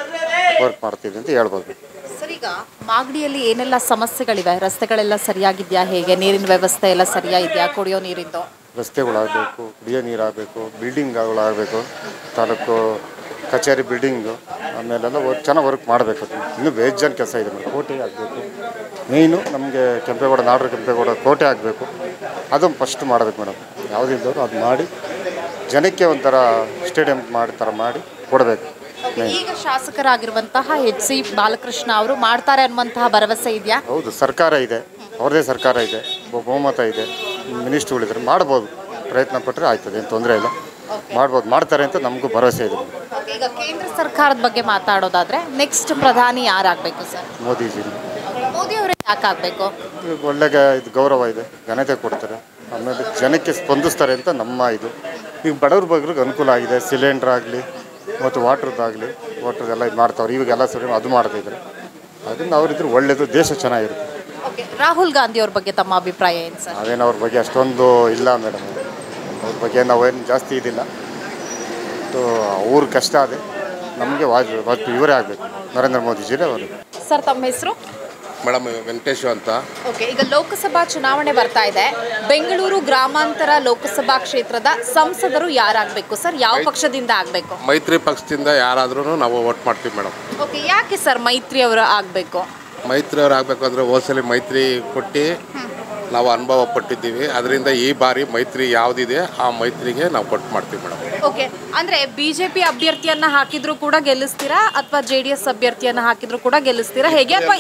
ವರ್ಕ್ ಮಾಡ್ತಿದೆ ಅಂತ ಹೇಳ್ಬೋದು ಸರ್ ಈಗ ಮಾಗಡಿಯಲ್ಲಿ ಏನೆಲ್ಲ ಸಮಸ್ಯೆಗಳಿವೆ ರಸ್ತೆಗಳೆಲ್ಲ ಸರಿಯಾಗಿದೆಯಾ ಹೇಗೆ ನೀರಿನ ವ್ಯವಸ್ಥೆ ಎಲ್ಲ ಸರಿಯಾಗಿದೆಯಾ ಕುಡಿಯೋ ನೀರಿಂದು ರಸ್ತೆಗಳಾಗಬೇಕು ಕುಡಿಯೋ ನೀರಾಗಬೇಕು ಬಿಲ್ಡಿಂಗ್ಗಳಾಗಬೇಕು ತಾಲೂಕು ಕಚೇರಿ ಬಿಲ್ಡಿಂಗು ಆಮೇಲೆಲ್ಲ ವರ್ಕ್ ಚೆನ್ನಾಗಿ ವರ್ಕ್ ಮಾಡಬೇಕು ಇನ್ನೂ ಬೇಜಾನ್ ಕೆಲಸ ಇದೆ ಮೇಡಮ್ ಕೋಟೆ ಆಗಬೇಕು ಮೇಯ್ನು ನಮಗೆ ಕೆಂಪೇಗೌಡ ನಾಡರು ಕೆಂಪೇಗೌಡ ಕೋಟೆ ಆಗಬೇಕು ಅದು ಫಸ್ಟ್ ಮಾಡಬೇಕು ಮೇಡಮ್ ಯಾವುದಿದ್ದವರು ಅದು ಮಾಡಿ ಜನಕ್ಕೆ ಒಂಥರ ಸ್ಟೇಡಿಯಂ ಮಾಡಿ ಥರ ಮಾಡಿ ಕೊಡಬೇಕು ಈಗ ಶಾಸಕರಾಗಿರುವಂತಹ ಎಚ್ ಸಿ ಬಾಲಕೃಷ್ಣ ಅವರು ಮಾಡ್ತಾರೆ ಅನ್ನುವಂತಹ ಭರವಸೆ ಇದೆಯಾ ಹೌದು ಸರ್ಕಾರ ಇದೆ ಅವ್ರದ್ದೇ ಸರ್ಕಾರ ಇದೆ ಒಬ್ಬ ಬಹುಮತ ಇದೆ ಮಿನಿಸ್ಟ್ರುಗಳಿದ್ದಾರೆ ಮಾಡ್ಬೋದು ಪ್ರಯತ್ನ ಪಟ್ಟರೆ ಆಯ್ತದೆ ಏನು ತೊಂದರೆ ಇಲ್ಲ ಮಾಡ್ಬೋದು ಮಾಡ್ತಾರೆ ಅಂತ ನಮಗೂ ಭರವಸೆ ಇದೆ ಈಗ ಕೇಂದ್ರ ಸರ್ಕಾರದ ಬಗ್ಗೆ ಮಾತಾಡೋದಾದ್ರೆ ನೆಕ್ಸ್ಟ್ ಪ್ರಧಾನಿ ಯಾರಾಗಬೇಕು ಸರ್ ಮೋದಿಜಿ ಮೋದಿ ಅವರೇ ಯಾಕಾಗಬೇಕು ಒಳ್ಳೆ ಗ- ಇದು ಗೌರವ ಇದೆ ಘನತೆ ಕೊಡ್ತಾರೆ ಆಮೇಲೆ ಜನಕ್ಕೆ ಸ್ಪಂದಿಸ್ತಾರೆ ಅಂತ ನಮ್ಮ ಇದು ಈಗ ಬಡವ್ರ ಬಗ್ರಿಗೆ ಅನುಕೂಲ ಆಗಿದೆ ಸಿಲಿಂಡ್ರ್ ಆಗಲಿ ಮತ್ತು ವಾಟ್ರದ್ದಾಗಲಿ ವಾಟ್ರದೆಲ್ಲ ಇದು ಮಾಡ್ತಾವ್ರೆ ಇವಾಗೆಲ್ಲ ಸರಿ ಅದು ಮಾಡ್ತಿದ್ದಾರೆ ಅದರಿಂದ ಅವರಿದ್ರೆ ಒಳ್ಳೆಯದು ದೇಶ ಚೆನ್ನಾಗಿರುತ್ತೆ ಓಕೆ ರಾಹುಲ್ ಗಾಂಧಿ ಅವ್ರ ಬಗ್ಗೆ ತಮ್ಮ ಅಭಿಪ್ರಾಯ ಏನು ಸರ್ ಅದೇನು ಅವ್ರ ಬಗ್ಗೆ ಅಷ್ಟೊಂದು ಇಲ್ಲ ಮೇಡಮ್ ಅವ್ರ ಬಗ್ಗೆ ನಾವೇನು ಜಾಸ್ತಿ ಇದಿಲ್ಲ ಬಟ್ ಅವ್ರ ಕಷ್ಟ ಅದೇ ನಮಗೆ ವಾಜ್ ವಾಜ್ ಇವರೇ ಆಗಬೇಕು ನರೇಂದ್ರ ಮೋದಿಜಿರೇ ಅವರು ಸರ್ ತಮ್ಮ ಹೆಸರು ಮೇಡಮ್ ವೆಂಕಟೇಶ್ ಅಂತ ಓಕೆ ಈಗ ಲೋಕಸಭಾ ಚುನಾವಣೆ ಬರ್ತಾ ಇದೆ ಬೆಂಗಳೂರು ಗ್ರಾಮಾಂತರ ಲೋಕಸಭಾ ಕ್ಷೇತ್ರದ ಸಂಸದರು ಯಾರಾಗಬೇಕು ಸರ್ ಯಾವ ಪಕ್ಷದಿಂದ ಆಗಬೇಕು ಮೈತ್ರಿ ಪಕ್ಷದಿಂದ ಯಾರಾದ್ರೂ ನಾವು ವೋಟ್ ಮಾಡ್ತೀವಿ ಮೇಡಮ್ ಓಕೆ ಯಾಕೆ ಸರ್ ಮೈತ್ರಿ ಅವರು ಆಗಬೇಕು ಮೈತ್ರಿ ಅವ್ರು ಆಗಬೇಕು ಅಂದರೆ ಹೋದ್ಸಲಿ ಮೈತ್ರಿ ಕೊಟ್ಟು ನಾವು ಅನುಭವ ಪಟ್ಟಿದ್ದೀವಿ ಅದರಿಂದ ಈ ಬಾರಿ ಮೈತ್ರಿ ಯಾವುದಿದೆ ಆ ಮೈತ್ರಿಗೆ ನಾವು ಕೊಟ್ಟು ಮಾಡ್ತೀವಿ ಮೇಡಮ್ ಓಕೆ ಅಂದ್ರೆ ಬಿಜೆಪಿ ಅಭ್ಯರ್ಥಿಯನ್ನ ಹಾಕಿದ್ರು ಕೂಡ ಗೆಲ್ಲಿಸ್ತೀರಾ ಅಥವಾ ಜೆ ಡಿ ಎಸ್ ಅಭ್ಯರ್ಥಿಯನ್ನ ಹಾಕಿದ್ರು ಕೂಡ ಗೆಲ್ಲಿಸ್ತೀರಾ ಹೇಗೆ ಅಥವಾ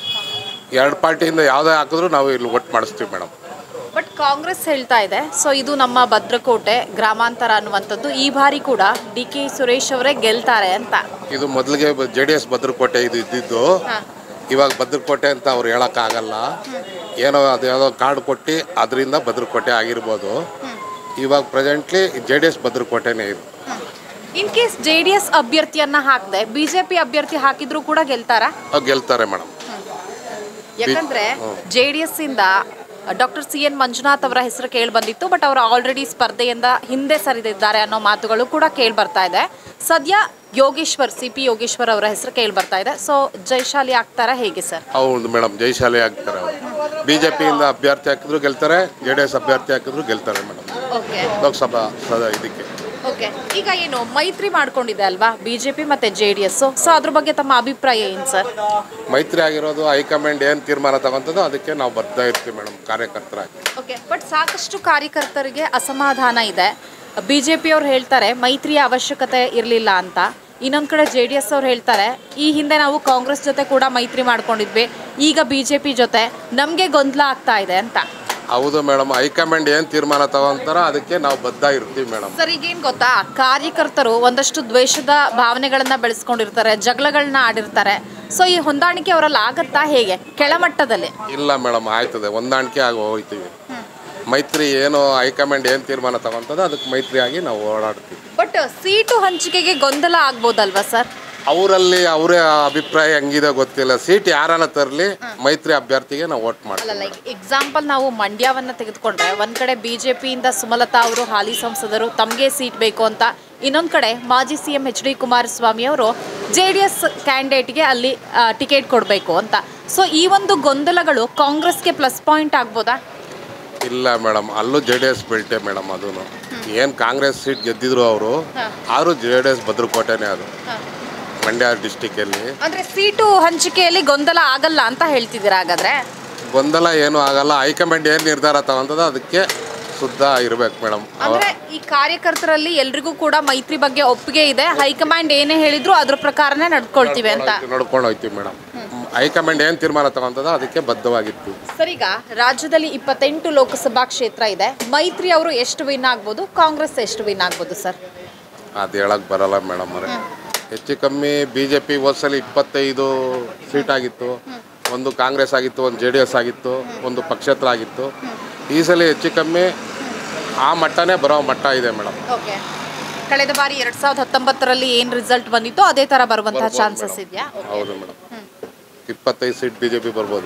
ಎರಡು ಪಾರ್ಟಿಯಿಂದ ಯಾವುದೇ ಹಾಕಿದ್ರು ನಾವು ಇಲ್ಲಿ ಒಟ್ಟು ಮಾಡಿಸ್ತೀವಿ ಮೇಡಮ್ ಬಟ್ ಕಾಂಗ್ರೆಸ್ ಹೇಳ್ತಾ ಇದೆ ಸೊ ಇದು ನಮ್ಮ ಭದ್ರಕೋಟೆ ಗ್ರಾಮಾಂತರ ಅನ್ನುವಂಥದ್ದು ಈ ಬಾರಿ ಕೂಡ ಡಿ ಕೆ ಸುರೇಶ್ ಅವರೇ ಗೆಲ್ತಾರೆ ಅಂತ ಇದು ಮೊದಲಿಗೆ ಜೆ ಡಿ ಎಸ್ ಭದ್ರಕೋಟೆ ಇದು ಇದ್ದಿದ್ದು ಇವಾಗ ಭದ್ರಕೋಟೆ ಅಂತ ಅವ್ರು ಹೇಳೋಕ್ಕಾಗಲ್ಲ ಏನೋ ಅದು ಯಾವುದೋ ಕಾರ್ಡ್ ಕೊಟ್ಟು ಅದರಿಂದ ಭದ್ರಕೋಟೆ ಆಗಿರ್ಬೋದು ಇವಾಗ ಪ್ರೆಸೆಂಟ್ಲಿ ಜೆ ಡಿ ಎಸ್ ಭದ್ರಕೋಟೆನೇ ಇದು in case J D S ಅಭ್ಯರ್ಥಿಯನ್ನ ಹಾಕದೆ ಬಿಜೆಪಿ ಅಭ್ಯರ್ಥಿ ಹಾಕಿದ್ರು ಕೂಡ ಗೆಲ್ತಾರಾ ಅವ್ರು ಗೆಲ್ತಾರೆ ಮೇಡಮ್ ಯಾಕಂದ್ರೆ ಜೆ ಡಿ ಎಸ್ ಇಂದ ಡಾಕ್ಟರ್ ಸಿ ಎನ್ ಮಂಜುನಾಥ್ ಅವರ ಹೆಸರು ಕೇಳಿ ಬಂದಿತ್ತು ಬಟ್ ಅವರು ಆಲ್ರೆಡಿ ಸ್ಪರ್ಧೆಯಿಂದ ಹಿಂದೆ ಸರಿದಿದ್ದಾರೆ ಅನ್ನೋ ಮಾತುಗಳು ಕೂಡ ಕೇಳಿ ಬರ್ತಾ ಇದೆ ಸದ್ಯ ಯೋಗೇಶ್ವರ್ ಸಿ ಪಿ ಯೋಗೇಶ್ವರ್ ಅವರ ಹೆಸರು ಕೇಳಿ ಬರ್ತಾ ಇದೆ ಸೊ ಜೈಶಾಲಿ ಆಗ್ತಾರಾ ಹೇಗೆ ಸರ್ ಹೌದು ಮೇಡಮ್ ಜೈಶಾಲಿ ಆಗ್ತಾರೆ ಅವರು ಬಿ ಜೆ ಪಿಯಿಂದ ಅಭ್ಯರ್ಥಿ ಹಾಕಿದ್ರು ಗೆಲ್ತಾರೆ ಜೆ ಡಿ ಎಸ್ ಅಭ್ಯರ್ಥಿ ಹಾಕಿದ್ರು ಗೆಲ್ತಾರೆ ಮೇಡಮ್ ಓಕೆ ಲೋಕಸಭಾ ಸದಾ ಇದಕ್ಕೆ ಓಕೆ ಈಗ ಏನು ಮೈತ್ರಿ ಮಾಡ್ಕೊಂಡಿದೆ ಅಲ್ವಾ ಬಿಜೆಪಿ ಮತ್ತೆ ಜೆ ಡಿ ಎಸ್ ಸೊ ಅದ್ರ ಬಗ್ಗೆ ತಮ್ಮ ಅಭಿಪ್ರಾಯ ಏನು ಸರ್ ಮೈತ್ರಿ ಆಗಿರೋದು ಹೈಕಮಾಂಡ್ ಏನು ತೀರ್ಮಾನ ತಗೊಂತದೋ ಅದಕ್ಕೆ ನಾವು ಬರ್ತಾ ಇರ್ತೀವಿ ಮೇಡಮ್ ಕಾರ್ಯಕರ್ತರಾಗಿ ಓಕೆ ಬಟ್ ಸಾಕಷ್ಟು ಕಾರ್ಯಕರ್ತರಿಗೆ ಅಸಮಾಧಾನ ಇದೆ ಬಿ ಜೆ ಪಿ ಅವ್ರು ಹೇಳ್ತಾರೆ ಮೈತ್ರಿಯ ಅವಶ್ಯಕತೆ ಇರಲಿಲ್ಲ ಅಂತ ಇನ್ನೊಂದು ಕಡೆ ಜೆ ಡಿ ಎಸ್ ಅವ್ರು ಹೇಳ್ತಾರೆ ಈ ಹಿಂದೆ ನಾವು ಕಾಂಗ್ರೆಸ್ ಜೊತೆ ಕೂಡ ಮೈತ್ರಿ ಮಾಡ್ಕೊಂಡಿದ್ವಿ ಈಗ ಬಿ ಜೆ ಪಿ ಜೊತೆ ನಮಗೆ ಗೊಂದಲ ಆಗ್ತಾ ಇದೆ ಅಂತ ಹೌದು ಮೇಡಮ್ ಹೈಕಮಾಂಡ್ ಏನು ತೀರ್ಮಾನ ತಗೊಂತಾರೋ ಅದಕ್ಕೆ ನಾವು ಬದ್ಧ ಇರ್ತೀವಿ ಮೇಡಮ್ ಸರ್ ಈಗೇನು ಗೊತ್ತಾ ಕಾರ್ಯಕರ್ತರು ಒಂದಷ್ಟು ದ್ವೇಷದ ಭಾವನೆಗಳನ್ನ ಬೆಳೆಸ್ಕೊಂಡಿರ್ತಾರೆ ಜಗಳಗಳನ್ನ ಆಡಿರ್ತಾರೆ ಸೊ ಈ ಹೊಂದಾಣಿಕೆ ಅವರಲ್ಲಿ ಆಗತ್ತಾ ಹೇಗೆ ಕೆಳಮಟ್ಟದಲ್ಲಿ ಇಲ್ಲ ಮೇಡಮ್ ಆಯ್ತದೆ ಹೊಂದಾಣಿಕೆ ಆಗಿ ಹೋಗ್ತೀವಿ ಮೈತ್ರಿ ಏನು ಹೈಕಮಾಂಡ್ ಏನು ತೀರ್ಮಾನ ತಗೊಂತದೋ ಅದಕ್ಕೆ ಮೈತ್ರಿ ಆಗಿ ನಾವು ಓಡಾಡ್ತೀವಿ ಬಟ್ ಸೀಟು ಹಂಚಿಕೆಗೆ ಗೊಂದಲ ಆಗ್ಬೋದಲ್ವಾ ಸರ್ ಅವರಲ್ಲಿ ಅವರೇ ಅಭಿಪ್ರಾಯ ಹೆಂಗಿದೆ ಗೊತ್ತಿಲ್ಲ ಸೀಟ್ ಯಾರನ್ನ ತರಲಿ ಮೈತ್ರಿ ಅಭ್ಯರ್ಥಿಗೆ ನಾವು ವೋಟ್ ಮಾಡ್ತೀವಿ ಅಲ್ಲ ಲೈಕ್ ಎಕ್ಸಾಂಪಲ್ ನಾವು ಮಂಡ್ಯವನ್ನ ತೆಗೆದುಕೊಂಡ್ರೆ ಒಂದ್ ಕಡೆ ಬಿಜೆಪಿಯಿಂದ ಸುಮಲತಾ ಅವರು ಹಾಲಿ ಸಂಸದರು ತಮಗೆ ಸೀಟ್ ಬೇಕು ಅಂತ ಇನ್ನೊಂದ್ ಕಡೆ ಮಾಜಿ C M H D Kumaraswamy ಅವರು ಜೆ ಡಿ ಎಸ್ ಕ್ಯಾಂಡಿಡೇಟ್ಗೆ ಅಲ್ಲಿ ಟಿಕೆಟ್ ಕೊಡಬೇಕು ಅಂತ ಸೊ ಈ ಒಂದು ಗೊಂದಲಗಳು ಕಾಂಗ್ರೆಸ್ಗೆ ಪ್ಲಸ್ ಪಾಯಿಂಟ್ ಆಗ್ಬೋದಾ ಇಲ್ಲ ಮೇಡಮ್ ಅಲ್ಲೂ ಜೆ ಡಿ ಎಸ್ ಬೆಲ್ಟೆ ಮೇಡಮ್ ಅದೂ ಏನು ಕಾಂಗ್ರೆಸ್ ಸೀಟ್ ಗೆದ್ದಿದ್ರು ಅವರು ಆದರೂ ಜೆ ಡಿ ಎಸ್ ಭದ್ರಕೋಟೆನೇ ಅದು ಮಂಡ್ಯ ಡಿಸ್ಟಿಕಲ್ಲಿ ಅಂದ್ರೆ ಸೀಟು ಹಂಚಿಕೆಯಲ್ಲಿ ಗೊಂದಲ ಆಗಲ್ಲ ಅಂತ ಹೇಳ್ತಿದ್ದೀರಾ ಹಾಗಾದ್ರೆ ಗೊಂದಲ ಏನೂ ಆಗಲ್ಲ ಹೈಕಮಾಂಡ್ ಏನು ನಿರ್ಧಾರ ತಗೊಂತದೋ ಅದಕ್ಕೆ ಶುದ್ಧ ಇರ್ಬೇಕು ಮೇಡಮ್ ಅಂದ್ರೆ ಈ ಕಾರ್ಯಕರ್ತರಲ್ಲಿ ಎಲ್ರಿಗೂ ಕೂಡ ಮೈತ್ರಿ ಬಗ್ಗೆ ಒಪ್ಪಿಗೆ ಇದೆ ಹೈಕಮಾಂಡ್ ಏನೇ ಹೇಳಿದ್ರು ಅದ್ರ ಪ್ರಕಾರನೇ ನಡ್ಕೊಳ್ತೀವಿ ಅಂತ ನೋಡ್ಕೊಂಡು ಹೋಗ್ತೀವಿ ಮೇಡಮ್ ಹೈಕಮಾಂಡ್ ಏನು ತೀರ್ಮಾನ ತಗೊಂತದೋ ಅದಕ್ಕೆ ಬದ್ಧವಾಗಿರ್ತೀವಿ ಸರ್ ಈಗ ರಾಜ್ಯದಲ್ಲಿ ಇಪ್ಪತ್ತೆಂಟು ಲೋಕಸಭಾ ಕ್ಷೇತ್ರ ಇದೆ ಮೈತ್ರಿ ಅವರು ಎಷ್ಟು ವಿನ್ ಆಗ್ಬೋದು ಕಾಂಗ್ರೆಸ್ ಎಷ್ಟು ವಿನ್ ಆಗ್ಬೋದು ಸರ್ ಅದು ಹೇಳಕ್ ಬರಲ್ಲ ಮೇಡಮ್ ಅವರೇ ಹೆಚ್ಚು ಕಮ್ಮಿ ಬಿ ಜೆ ಪಿ ಹೋದ್ಸಲಿ ಇಪ್ಪತ್ತೈದು ಸೀಟ್ ಆಗಿತ್ತು ಒಂದು ಕಾಂಗ್ರೆಸ್ ಆಗಿತ್ತು ಒಂದು ಜೆ ಡಿ ಎಸ್ ಆಗಿತ್ತು ಒಂದು ಪಕ್ಷೇತರ ಆಗಿತ್ತು ಈ ಸಲ ಹೆಚ್ಚು ಕಮ್ಮಿ ಆ ಮಟ್ಟನೇ ಬರೋ ಮಟ್ಟ ಇದೆ ಮೇಡಮ್ ಓಕೆ ಕಳೆದ ಬಾರಿ ಎರಡ್ ಸಾವಿರದ ಹತ್ತೊಂಬತ್ತರಲ್ಲಿ ಏನ್ ರಿಸಲ್ಟ್ ಬಂದಿತ್ತು ಅದೇ ತರ ಬರುವಂತಹ ಚಾನ್ಸಸ್ ಇದೆಯಾ ಹೌದು ಮೇಡಮ್ ಇಪ್ಪತ್ತೈದು ಸೀಟ್ ಬಿ ಜೆ ಪಿ ಬರ್ಬೋದು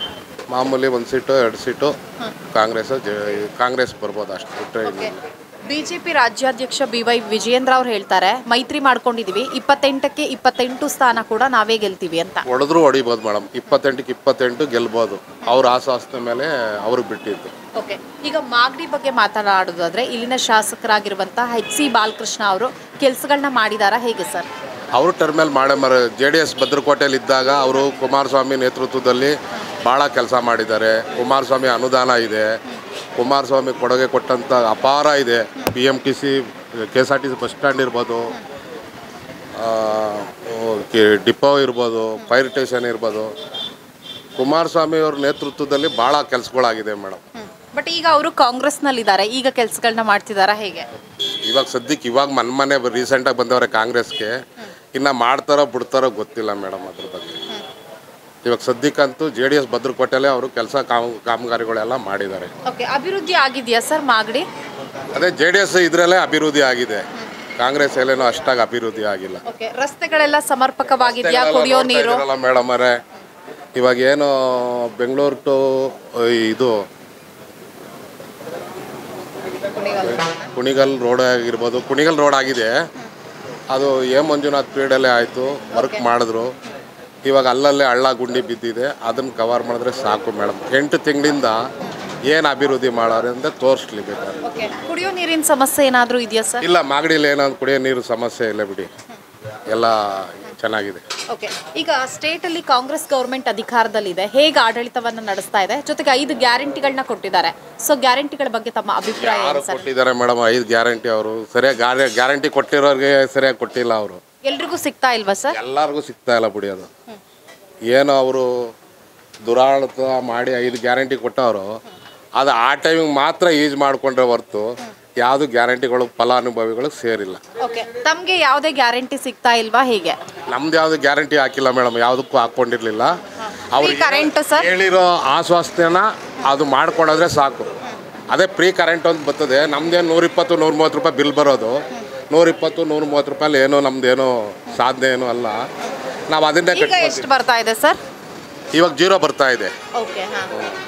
ಮಾಮೂಲಿ ಒಂದು ಸೀಟು ಎರಡು ಸೀಟು ಕಾಂಗ್ರೆಸ್ ಜೆ ಕಾಂಗ್ರೆಸ್ ಬರ್ಬೋದು ಅಷ್ಟು ಬಿಟ್ಟರೆ ಓಕೆ ಬಿಜೆಪಿ ರಾಜ್ಯಾಧ್ಯಕ್ಷ ಬಿ ವೈ ವಿಜಯೇಂದ್ರ ಅವ್ರು ಹೇಳ್ತಾರೆ ಮೈತ್ರಿ ಮಾಡ್ಕೊಂಡಿದೀವಿ ಇಪ್ಪತ್ತೆಂಟಕ್ಕೆ ಇಪ್ಪತ್ತೆಂಟು ಸ್ಥಾನ ಕೂಡ ನಾವೇ ಗೆಲ್ತೀವಿ ಅಂತ ಹೊಡೆದ್ರು ಹೊಡಿಬೋದು ಮೇಡಮ್ ಇಪ್ಪತ್ತೆಂಟಕ್ಕೆ ಇಪ್ಪತ್ತೆಂಟು ಗೆಲ್ಬೋದು ಅವ್ರ ಆಸ್ವಾಸ್ತೆ ಮೇಲೆ ಅವ್ರಿಗೆ ಬಿಟ್ಟಿದ್ದು ಓಕೆ ಈಗ ಮಾಗಡಿ ಬಗ್ಗೆ ಮಾತನಾಡೋದಾದ್ರೆ ಇಲ್ಲಿನ ಶಾಸಕರಾಗಿರುವಂತಹ ಎಚ್ ಸಿ ಬಾಲಕೃಷ್ಣ ಅವರು ಕೆಲಸಗಳನ್ನ ಮಾಡಿದಾರಾ ಹೇಗೆ ಸರ್ ಅವರು ಟರ್ಮಿನಲ್ ಮಾಡೇ ಮರ ಜೆ ಡಿ ಎಸ್ ಭದ್ರಕೋಟೆಯಲ್ಲಿ ಇದ್ದಾಗ ಅವರು ಕುಮಾರಸ್ವಾಮಿ ನೇತೃತ್ವದಲ್ಲಿ ಭಾಳ ಕೆಲಸ ಮಾಡಿದ್ದಾರೆ ಕುಮಾರಸ್ವಾಮಿ ಅನುದಾನ ಇದೆ ಕುಮಾರಸ್ವಾಮಿ ಕೊಡುಗೆ ಕೊಟ್ಟಂಥ ಅಪಾರ ಇದೆ B M T C K S R T C bus stand ಇರ್ಬೋದು ಆ, ಕೆ- ಡಿಪೋ ಇರ್ಬೋದು ಫೈರ್ ಸ್ಟೇಷನ್ ಇರ್ಬೋದು ಕುಮಾರಸ್ವಾಮಿ ಅವ್ರ ನೇತೃತ್ವದಲ್ಲಿ ಭಾಳ ಕೆಲಸಗಳಾಗಿದೆ ಮೇಡಮ್ ಬಟ್ ಈಗ ಅವರು ಕಾಂಗ್ರೆಸ್ನಲ್ಲಿದ್ದಾರೆ ಈಗ ಕೆಲಸಗಳನ್ನ ಮಾಡ್ತಿದಾರಾ ಹೇಗೆ ಇವಾಗ ಸದ್ಯಕ್ಕೆ ಇವಾಗ ಮನ್ ಮನೆ ರೀಸೆಂಟಾಗಿ ಬಂದವ್ರೆ ಕಾಂಗ್ರೆಸ್ಗೆ ಇನ್ನು ಮಾಡ್ತಾರೋ ಬಿಡ್ತಾರೋ ಗೊತ್ತಿಲ್ಲ ಮೇಡಮ್ ಅದ್ರ ಬಗ್ಗೆ ಇವಾಗ ಸದ್ಯಕ್ಕಂತೂ ಜೆ ಡಿ ಎಸ್ ಭದ್ರಕೋಟೆಲ್ಲೇ ಅವರು ಕೆಲಸ ಕಾಮ ಕಾಮಗಾರಿಗಳೆಲ್ಲ ಮಾಡಿದ್ದಾರೆ ಓಕೆ ಅಭಿವೃದ್ಧಿ ಆಗಿದೆಯಾ ಸರ್ ಮಾಗಡಿ ಅದೇ ಜೆ ಡಿ ಎಸ್ ಇದರಲ್ಲೇ ಅಭಿವೃದ್ಧಿ ಆಗಿದೆ ಕಾಂಗ್ರೆಸ್ ಎಲ್ಲೇನೋ ಅಷ್ಟಾಗಿ ಅಭಿವೃದ್ಧಿ ಆಗಿಲ್ಲ ಓಕೆ ರಸ್ತೆಗಳೆಲ್ಲ ಸಮರ್ಪಕವಾಗಿದೆಯಾ ಕುಡಿಯೋ ನೀರು ಮೇಡಮ್ ಅವರೇ ಇವಾಗ ಏನು ಬೆಂಗಳೂರು ಟು ಇದು ಕುಣಿಗಲ್ ರೋಡ್ ಆಗಿರ್ಬೋದು ಕುಣಿಗಲ್ ರೋಡ್ ಆಗಿದೆ ಅದು ಎ ಮಂಜುನಾಥ್ ಪೀರಿಯಡಲ್ಲೇ ಆಯಿತು ವರ್ಕ್ ಮಾಡಿದ್ರು ಇವಾಗ ಅಲ್ಲಲ್ಲೇ ಹಳ್ಳ ಗುಂಡಿ ಬಿದ್ದಿದೆ ಅದನ್ನು ಕವರ್ ಮಾಡಿದ್ರೆ ಸಾಕು ಮೇಡಮ್ ಎಂಟು ತಿಂಗಳಿಂದ ಏನು ಅಭಿವೃದ್ಧಿ ಮಾಡೋರೆ ಅಂತ ತೋರಿಸ್ಲಿ ಬೇಕಾದ್ರೆ ಓಕೆ ಕುಡಿಯೋ ನೀರಿನ ಸಮಸ್ಯೆ ಏನಾದರೂ ಇದೆಯಾ ಸರ್ ಇಲ್ಲ ಮಾಗಡಿಲಿ ಏನಾದ್ರು ಕುಡಿಯೋ ನೀರು ಸಮಸ್ಯೆ ಇಲ್ಲ ಬಿಡಿ ಎಲ್ಲ ಚೆನ್ನಾಗಿದೆ ಓಕೆ ಈಗ ಸ್ಟೇಟ್ ಅಲ್ಲಿ ಕಾಂಗ್ರೆಸ್ ಗೌರ್ಮೆಂಟ್ ಅಧಿಕಾರದಲ್ಲಿದೆ ಹೇಗೆ ಆಡಳಿತವನ್ನ ನಡೆಸ್ತಾ ಇದೆ ಜೊತೆಗೆ ಐದು ಗ್ಯಾರಂಟಿಗಳನ್ನ ಕೊಟ್ಟಿದ್ದಾರೆ ಸೊ ಗ್ಯಾರಂಟಿಗಳ ಬಗ್ಗೆ ತಮ್ಮ ಅಭಿಪ್ರಾಯ ಯಾರು ಏನು ಸರ್ ಕೊಟ್ಟಿದ್ದಾರೆ ಮೇಡಮ್ ಐದು ಗ್ಯಾರಂಟಿ ಅವರು ಸರಿಯಾಗಿ ಗ್ಯಾರ ಗ್ಯಾರಂಟಿ ಕೊಟ್ಟಿರೋರಿಗೆ ಸರಿಯಾಗಿ ಕೊಟ್ಟಿಲ್ಲ ಅವರು ಎಲ್ರಿಗೂ ಸಿಗ್ತಾ ಇಲ್ವಾ ಸರ್ ಎಲ್ಲರಿಗೂ ಸಿಗ್ತಾ ಇಲ್ಲ ಬಿಡಿ ಅದು ಏನೋ ಅವರು ದುರಾಡಳಿತ ಮಾಡಿ ಐದು ಗ್ಯಾರಂಟಿ ಕೊಟ್ಟವರು ಅದು ಆ ಟೈಮಿಗೆ ಮಾತ್ರ ಯೂಸ್ ಮಾಡಿಕೊಂಡ್ರೆ ಹೊರ್ತು ಯಾವುದು ಗ್ಯಾರಂಟಿಗಳು ಫಲಾನುಭವಿಗಳಿಗೆ ಸೇರಿಲ್ಲ ಓಕೆ ತಮಗೆ ಯಾವುದೇ ಗ್ಯಾರಂಟಿ ಸಿಗ್ತಾ ಇಲ್ವಾ ಹೇಗೆ ನಮ್ದು ಯಾವುದು ಗ್ಯಾರಂಟಿ ಹಾಕಿಲ್ಲ ಮೇಡಮ್ ಯಾವುದಕ್ಕೂ ಹಾಕ್ಕೊಂಡಿರ್ಲಿಲ್ಲ ಅವ್ರು Free current, sir? ಹೇಳಿರೋ ಆಶ್ವಾಸನೆನ ಅದು ಮಾಡ್ಕೊಂಡೋದ್ರೆ ಸಾಕು ಅದೇ ಫ್ರೀ ಕರೆಂಟ್ ಅಂತ ಬರ್ತದೆ ನಮ್ದೇನು ನೂರಿಪ್ಪತ್ತು ನೂರ ಮೂವತ್ತು ರೂಪಾಯಿ ಬಿಲ್ ಬರೋದು ನೂರಿಪ್ಪತ್ತು ನೂರ ಮೂವತ್ತು ರೂಪಾಯಲ್ಲಿ ಏನೋ ನಮ್ದೇನೋ ಸಾಧನೆ ಏನೋ ಅಲ್ಲ ನಾವು ಅದನ್ನೇ ಈಗ ಕಟ್ಕೊತೀವಿ ಎಷ್ಟು ಬರ್ತಾ ಇದೆ ಸರ್ ಇವಾಗ ಜೀರೋ ಬರ್ತಾ ಇದೆ ಓಕೆ ಹಾಂ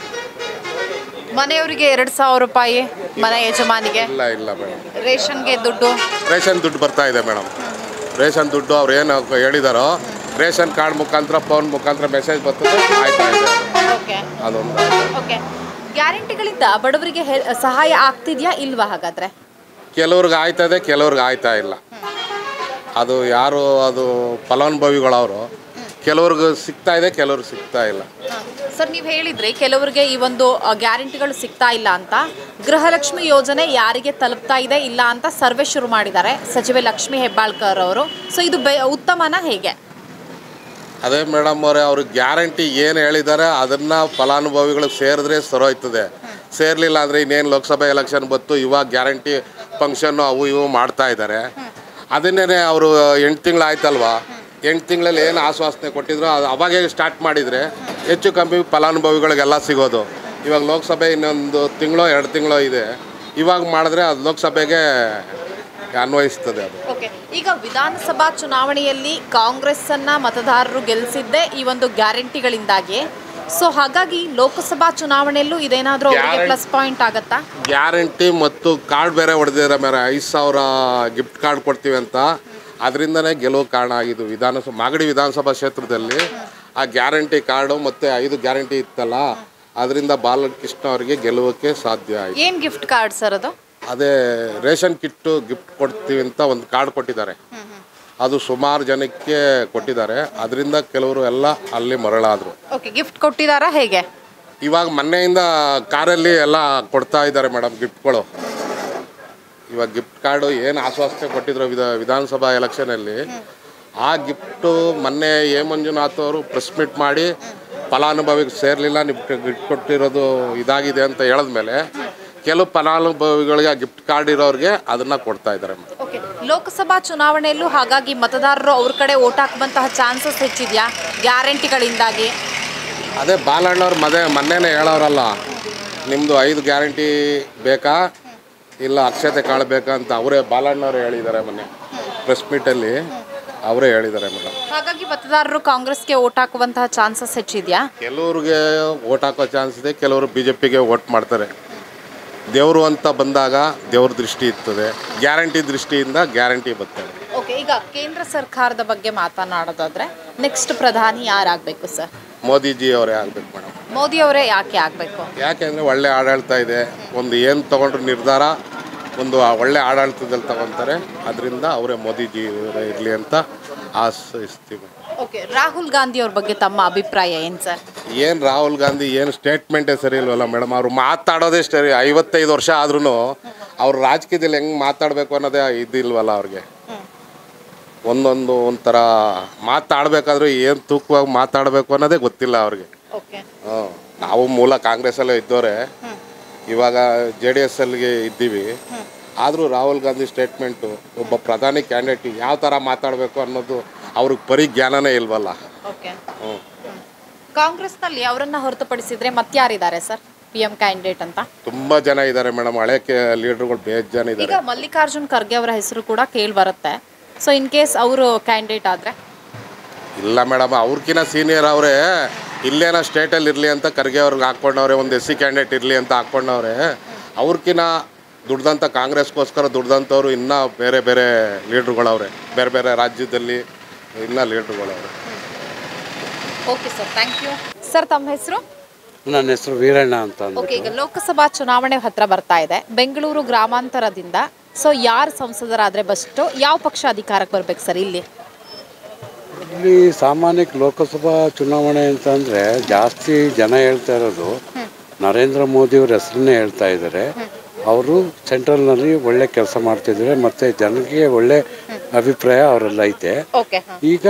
ಮನೆಯವರಿಗೆ ಎರಡು ಸಾವಿರ ರೂಪಾಯಿ ಮನೆ ಯಜಮಾನಿಗೆ ಇಲ್ಲ ಇಲ್ಲ ಮೇಡಮ್ ರೇಷನ್ಗೆ ದುಡ್ಡು ರೇಷನ್ ದುಡ್ಡು ಬರ್ತಾ ಇದೆ ಮೇಡಮ್ ರೇಷನ್ ದುಡ್ಡು ಅವ್ರು ಏನು ಹೇಳಿದಾರೋ ರೇಷನ್ ಕಾರ್ಡ್ ಮುಖಾಂತರ ಫೋನ್ ಮುಖಾಂತರ ಮೆಸೇಜ್ ಬರ್ತದೆ ಆಯ್ತಾ ಇದೆ ಓಕೆ ಅದೊಂದು ಓಕೆ ಗ್ಯಾರಂಟಿಗಳಿಂದ ಬಡವರಿಗೆ ಹೆ- ಸಹಾಯ ಆಗ್ತಿದ್ಯಾ ಇಲ್ವಾ ಹಾಗಾದ್ರೆ ಕೆಲವ್ರಿಗೆ ಆಯ್ತದೆ ಕೆಲವ್ರಿಗೆ ಆಯ್ತಾ ಇಲ್ಲ ಅದು ಯಾರು ಅದು ಫಲಾನುಭವಿಗಳವರು ಕೆಲವ್ರಿಗೆ ಸಿಗ್ತಾ ಇದೆ ಕೆಲವ್ರಿಗೆ ಸಿಗ್ತಾ ಇಲ್ಲ ಸರ್ ನೀವು ಹೇಳಿದ್ರಿ ಕೆಲವರಿಗೆ ಈ ಒಂದು ಆ, ಗ್ಯಾರಂಟಿಗಳು ಸಿಗ್ತಾ ಇಲ್ಲ ಅಂತ ಗೃಹಲಕ್ಷ್ಮಿ ಯೋಜನೆ ಯಾರಿಗೆ ತಲುಪ್ತಾ ಇದೆ ಇಲ್ಲ ಅಂತ ಸರ್ವೆ ಶುರು ಮಾಡಿದ್ದಾರೆ ಸಚಿವೆ ಲಕ್ಷ್ಮಿ ಹೆಬ್ಬಾಳ್ಕರ್ ಅವರು ಸೊ ಇದು ಬೆ ಉತ್ತಮನ ಹೇಗೆ ಅದೇ ಮೇಡಮ್ ಅವರೇ ಅವ್ರಿಗೆ ಗ್ಯಾರಂಟಿ ಏನು ಹೇಳಿದ್ದಾರೆ ಅದನ್ನು ಫಲಾನುಭವಿಗಳಿಗೆ ಸೇರಿದ್ರೆ ಸರೋಯ್ತದೆ ಸೇರಲಿಲ್ಲ ಅಂದರೆ ಇನ್ನೇನು ಲೋಕಸಭೆ ಎಲೆಕ್ಷನ್ ಬತ್ತು ಇವಾಗ ಗ್ಯಾರಂಟಿ ಫಂಕ್ಷನ್ನು ಅವು ಇವು ಮಾಡ್ತಾ ಇದ್ದಾರೆ ಅದನ್ನೇ ಅವರು ಎಂಟು ತಿಂಗಳು ಆಯ್ತಲ್ವಾ ಎಂಟು ತಿಂಗಳಲ್ಲಿ ಏನು ಆಶ್ವಾಸನೆ ಕೊಟ್ಟಿದ್ರು ಅದು ಅವಾಗೇ ಸ್ಟಾರ್ಟ್ ಮಾಡಿದರೆ ಹೆಚ್ಚು ಕಮ್ಮಿ ಫಲಾನುಭವಿಗಳಿಗೆಲ್ಲ ಸಿಗೋದು ಇವಾಗ ಲೋಕಸಭೆ ಇನ್ನೊಂದು ತಿಂಗಳೋ ಎರಡು ತಿಂಗಳೋ ಇದೆ ಇವಾಗ ಮಾಡಿದ್ರೆ ಅದು ಲೋಕಸಭೆಗೆ ಅನ್ವಯಿಸ್ತದೆ ಅದು ಓಕೆ ಈಗ ವಿಧಾನಸಭಾ ಚುನಾವಣೆಯಲ್ಲಿ ಕಾಂಗ್ರೆಸ್ ಅನ್ನ ಮತದಾರರು ಗೆಲ್ಲಿಸಿದ್ದೇ ಈ ಒಂದು ಗ್ಯಾರಂಟಿಗಳಿಂದಾಗಿ ಸೊ ಹಾಗಾಗಿ ಲೋಕಸಭಾ ಚುನಾವಣೆಯಲ್ಲೂ ಇದೇನಾದ್ರೂ ಅವರಿಗೆ Guarantee- ಪ್ಲಸ್ ಪಾಯಿಂಟ್ ಆಗತ್ತಾ ಗ್ಯಾರಂಟಿ ಮತ್ತು ಕಾರ್ಡ್ ಬೇರೆ ಹೊಡೆದಿದ್ದಾರೆ ಮೇರೆ ಐದು ಸಾವಿರ ಗಿಫ್ಟ್ ಕಾರ್ಡ್ ಕೊಡ್ತೀವಿ ಅಂತ ಅದರಿಂದನೇ ಗೆಲುವು ಕಾರಣ ಆಗಿದ್ದು ವಿಧಾನಸಭಾ ಮಾಗಡಿ ವಿಧಾನಸಭಾ ಕ್ಷೇತ್ರದಲ್ಲಿ ಆ ಗ್ಯಾರಂಟಿ ಕಾರ್ಡು ಮತ್ತು ಐದು ಗ್ಯಾರಂಟಿ ಇತ್ತಲ್ಲ ಅದರಿಂದ ಬಾಲಕೃಷ್ಣ ಅವರಿಗೆ ಗೆಲುವಕ್ಕೆ ಸಾಧ್ಯ ಆಯಿತು ಏನ್ ಗಿಫ್ಟ್ ಕಾರ್ಡ್ ಸರ್ ಅದು ಅದೇ ರೇಷನ್ ಕಿಟ್ಟು ಗಿಫ್ಟ್ ಕೊಡ್ತೀವಿ ಅಂತ ಒಂದು ಕಾರ್ಡ್ ಕೊಟ್ಟಿದ್ದಾರೆ ಅದು ಸುಮಾರು ಜನಕ್ಕೆ ಕೊಟ್ಟಿದ್ದಾರೆ ಅದರಿಂದ ಕೆಲವರು ಎಲ್ಲ ಅಲ್ಲಿ ಮರಳಾದರು ಓಕೆ ಗಿಫ್ಟ್ ಕೊಟ್ಟಿದಾರಾ ಹೇಗೆ ಇವಾಗ ಮೊನ್ನೆಯಿಂದ ಕಾರಲ್ಲಿ ಎಲ್ಲ ಕೊಡ್ತಾ ಇದ್ದಾರೆ ಮೇಡಮ್ ಗಿಫ್ಟ್ಗಳು ಇವಾಗ ಗಿಫ್ಟ್ ಕಾರ್ಡು ಏನು ಆಶ್ವಾಸನೆ ಕೊಟ್ಟಿದ್ರು ವಿಧ ವಿಧಾನಸಭಾ ಎಲೆಕ್ಷನಲ್ಲಿ ಆ ಗಿಫ್ಟು ಮೊನ್ನೆ ಎ ಮಂಜುನಾಥ್ ಅವರು ಪ್ರೆಸ್ ಮೀಟ್ ಮಾಡಿ ಫಲಾನುಭವಿಗೆ ಸೇರಲಿಲ್ಲ ನೀವು ಗಿಫ್ಟ್ ಕೊಟ್ಟಿರೋದು ಇದಾಗಿದೆ ಅಂತ ಹೇಳಿದ್ಮೇಲೆ ಕೆಲವು ಫಲಾನುಭವಿಗಳಿಗೆ ಆ ಗಿಫ್ಟ್ ಕಾರ್ಡ್ ಇರೋರಿಗೆ ಅದನ್ನು ಕೊಡ್ತಾ ಇದ್ದಾರೆ ಮೇಡಮ್ ಓಕೆ ಲೋಕಸಭಾ ಚುನಾವಣೆಯಲ್ಲೂ ಹಾಗಾಗಿ ಮತದಾರರು ಅವ್ರ ಕಡೆ ಓಟ್ ಹಾಕುವಂತಹ ಚಾನ್ಸಸ್ ಹೆಚ್ಚಿದ್ಯಾ ಗ್ಯಾರಂಟಿಗಳಿಂದಾಗಿ ಅದೇ ಬಾಲಣ್ಣವ್ರು ಮದೆ ಮೊನ್ನೆನೇ ಹೇಳೋರಲ್ಲ ನಿಮ್ಮದು ಐದು ಗ್ಯಾರಂಟಿ ಬೇಕಾ ಇಲ್ಲ ಅಕ್ಷತೆ ಕಾಳು ಬೇಕಾ ಅಂತ ಅವರೇ ಬಾಲಣ್ಣವ್ರು ಹೇಳಿದ್ದಾರೆ ಮೊನ್ನೆ ಪ್ರೆಸ್ ಮೀಟಲ್ಲಿ ಅವರೇ ಹೇಳಿದ್ದಾರೆ ಮೇಡಮ್ ಹಾಗಾಗಿ ಮತದಾರರು ಕಾಂಗ್ರೆಸ್ಗೆ ಓಟ್ ಹಾಕುವಂತಹ ಚಾನ್ಸಸ್ ಹೆಚ್ಚಿದ್ಯಾ ಕೆಲವ್ರಿಗೆ ಓಟ್ ಹಾಕೋ ಚಾನ್ಸ್ ಇದೆ ಕೆಲವರು ಬಿ ಜೆ ಪಿಗೆ ಓಟ್ ಮಾಡ್ತಾರೆ ದೇವರು ಅಂತ ಬಂದಾಗ ದೇವ್ರ ದೃಷ್ಟಿ ಇರ್ತದೆ ಗ್ಯಾರಂಟಿ ದೃಷ್ಟಿಯಿಂದ ಗ್ಯಾರಂಟಿ ಬರ್ತಾರೆ ಓಕೆ ಈಗ ಕೇಂದ್ರ ಸರ್ಕಾರದ ಬಗ್ಗೆ ಮಾತನಾಡೋದಾದ್ರೆ ನೆಕ್ಸ್ಟ್ ಪ್ರಧಾನಿ ಯಾರಾಗಬೇಕು ಸರ್ ಮೋದಿಜಿ ಅವರೇ ಆಗ್ಬೇಕು ಮೇಡಮ್ ಮೋದಿ ಅವರೇ ಯಾಕೆ ಆಗಬೇಕು ಯಾಕೆಂದರೆ ಒಳ್ಳೆ ಆಡಳಿತ ಇದೆ ಒಂದು ಏನು ತೊಗೊಂಡ್ರು ನಿರ್ಧಾರ ಒಂದು ಆ ಒಳ್ಳೆ ಆಡಳಿತದಲ್ಲಿ ತಗೊತಾರೆ ಅದರಿಂದ ಅವರೇ ಮೋದಿಜಿ ಇರಲಿ ಅಂತ ಆಶಿಸ್ತೀವಿ ಓಕೆ ರಾಹುಲ್ ಗಾಂಧಿ ಅವ್ರ ಬಗ್ಗೆ ತಮ್ಮ ಅಭಿಪ್ರಾಯ ಏನು ಸರ್ ಏನು ರಾಹುಲ್ ಗಾಂಧಿ ಏನು ಸ್ಟೇಟ್ಮೆಂಟೇ ಸರಿ ಇಲ್ವಲ್ಲ ಮೇಡಮ್ ಅವರು ಮಾತಾಡೋದೇ ಸರಿ ಐವತ್ತೈದು ವರ್ಷ ಆದ್ರೂ ಅವ್ರು ರಾಜಕೀಯದಲ್ಲಿ ಹೆಂಗೆ ಮಾತಾಡಬೇಕು ಅನ್ನೋದೇ ಇದಿಲ್ವಲ್ಲ ಅವ್ರಿಗೆ ಒಂದೊಂದು ಒಂಥರ ಮಾತಾಡಬೇಕಾದ್ರೂ ಏನು ತೂಕವಾಗಿ ಮಾತಾಡಬೇಕು ಅನ್ನೋದೇ ಗೊತ್ತಿಲ್ಲ ಅವ್ರಿಗೆ ಓಕೆ ಹ್ಮ್. ನಾವು ಮೂಲ ಕಾಂಗ್ರೆಸ್ಸಲ್ಲೇ ಇದ್ದವರೆ ಇವಾಗ ಜೆ ಡಿ ಎಸ್ ಅಲ್ಲಿಗೆ ಇದ್ದೀವಿ ಆದರೂ ರಾಹುಲ್ ಗಾಂಧಿ ಸ್ಟೇಟ್ಮೆಂಟು ಒಬ್ಬ ಪ್ರಧಾನಿ ಕ್ಯಾಂಡಿಡೇಟ್ ಯಾವ ಥರ ಮಾತಾಡಬೇಕು ಅನ್ನೋದು ಅವ್ರಿಗೆ ಪರಿಜ್ಞಾನನೇ ಇಲ್ವಲ್ಲ ಓಕೆ ಹ್ಞೂ ಕಾಂಗ್ರೆಸ್ನಲ್ಲಿ ಅವರನ್ನ ಹೊರತುಪಡಿಸಿದ್ರೆ ಮತ್ತಾರಿದ್ದಾರೆ ಸರ್ ಪಿ ಎಂ ಕ್ಯಾಂಡಿಡೇಟ್ ಅಂತ ತುಂಬ ಜನ ಇದ್ದಾರೆ ಮೇಡಮ್ ಹಳೆ ಲೀಡರ್ಗಳು ಬೇಜ್ ಜನ ಈಗ ಇದ್ದಾರೆ ಮಲ್ಲಿಕಾರ್ಜುನ್ ಖರ್ಗೆ ಅವರ ಹೆಸರು ಕೂಡ ಕೇಳಿ ಬರುತ್ತೆ ಸೊ ಇನ್ ಕೇಸ್ ಅವರು ಕ್ಯಾಂಡಿಡೇಟ್ ಆದ್ರೆ ಇಲ್ಲ ಮೇಡಮ್ ಅವ್ರಕಿನ್ನ ಸೀನಿಯರ್ ಅವರೇ ಇಲ್ಲೇನೋ ಸ್ಟೇಟಲ್ಲಿ ಇರಲಿ ಅಂತ ಖರ್ಗೆ ಅವ್ರಿಗೆ ಹಾಕ್ಕೊಂಡವ್ರೆ ಒಂದು ಎಸ್ ಸಿ ಕ್ಯಾಂಡಿಡೇಟ್ ಇರಲಿ ಅಂತ ಹಾಕ್ಕೊಂಡವ್ರೆ ಅವ್ರಕಿನ್ನ ದುಡ್ದಂಥ ಕಾಂಗ್ರೆಸ್ಗೋಸ್ಕರ ದುಡ್ದಂಥವ್ರು ಇನ್ನೂ ಬೇರೆ ಬೇರೆ ಲೀಡ್ರುಗಳವ್ರೆ ಬೇರೆ ಬೇರೆ ರಾಜ್ಯದಲ್ಲಿ ಇನ್ನೂ ಲೀಡ್ರುಗಳವ್ರೆ okay sir thank you sir ತಮ್ಮ ಹೆಸರು ನನ್ನ ಹೆಸರು ವೀರಣ್ಣ ಅಂತ ಓಕೆ ಅಂದ್ಬಿಟ್ಟು ಈಗ ಲೋಕಸಭಾ ಚುನಾವಣೆ ಹತ್ರ ಬರ್ತಾ ಇದೆ ಬೆಂಗಳೂರು ಗ್ರಾಮಾಂತರದಿಂದ ಸೊ ಯಾರು ಸಂಸದರಾದ್ರೆ ಬೆಸ್ಟ್ ಯಾವ ಪಕ್ಷ ಅಧಿಕಾರಕ್ಕೆ ಬರ್ಬೇಕು ಸರ್ ಇಲ್ಲಿ ಇಲ್ಲಿ ಸಾಮಾನ್ಯಕ್ಕೆ ಲೋಕಸಭಾ ಚುನಾವಣೆ ಅಂತಂದರೆ ಜಾಸ್ತಿ ಜನ ಹೇಳ್ತಾ ಇರೋದು ನರೇಂದ್ರ ಮೋದಿಯವ್ರ ಹೆಸರನ್ನೇ ಹೇಳ್ತಾ ಇದ್ದಾರೆ ಅವರು ಸೆಂಟ್ರಲ್ನಲ್ಲಿ ಒಳ್ಳೆ ಕೆಲಸ ಮಾಡ್ತಿದ್ದಾರೆ ಮತ್ತು ಜನಕ್ಕೆ ಒಳ್ಳೆ ಅಭಿಪ್ರಾಯ ಅವರೆಲ್ಲ ಐತೆ ಓಕೆ ಈಗ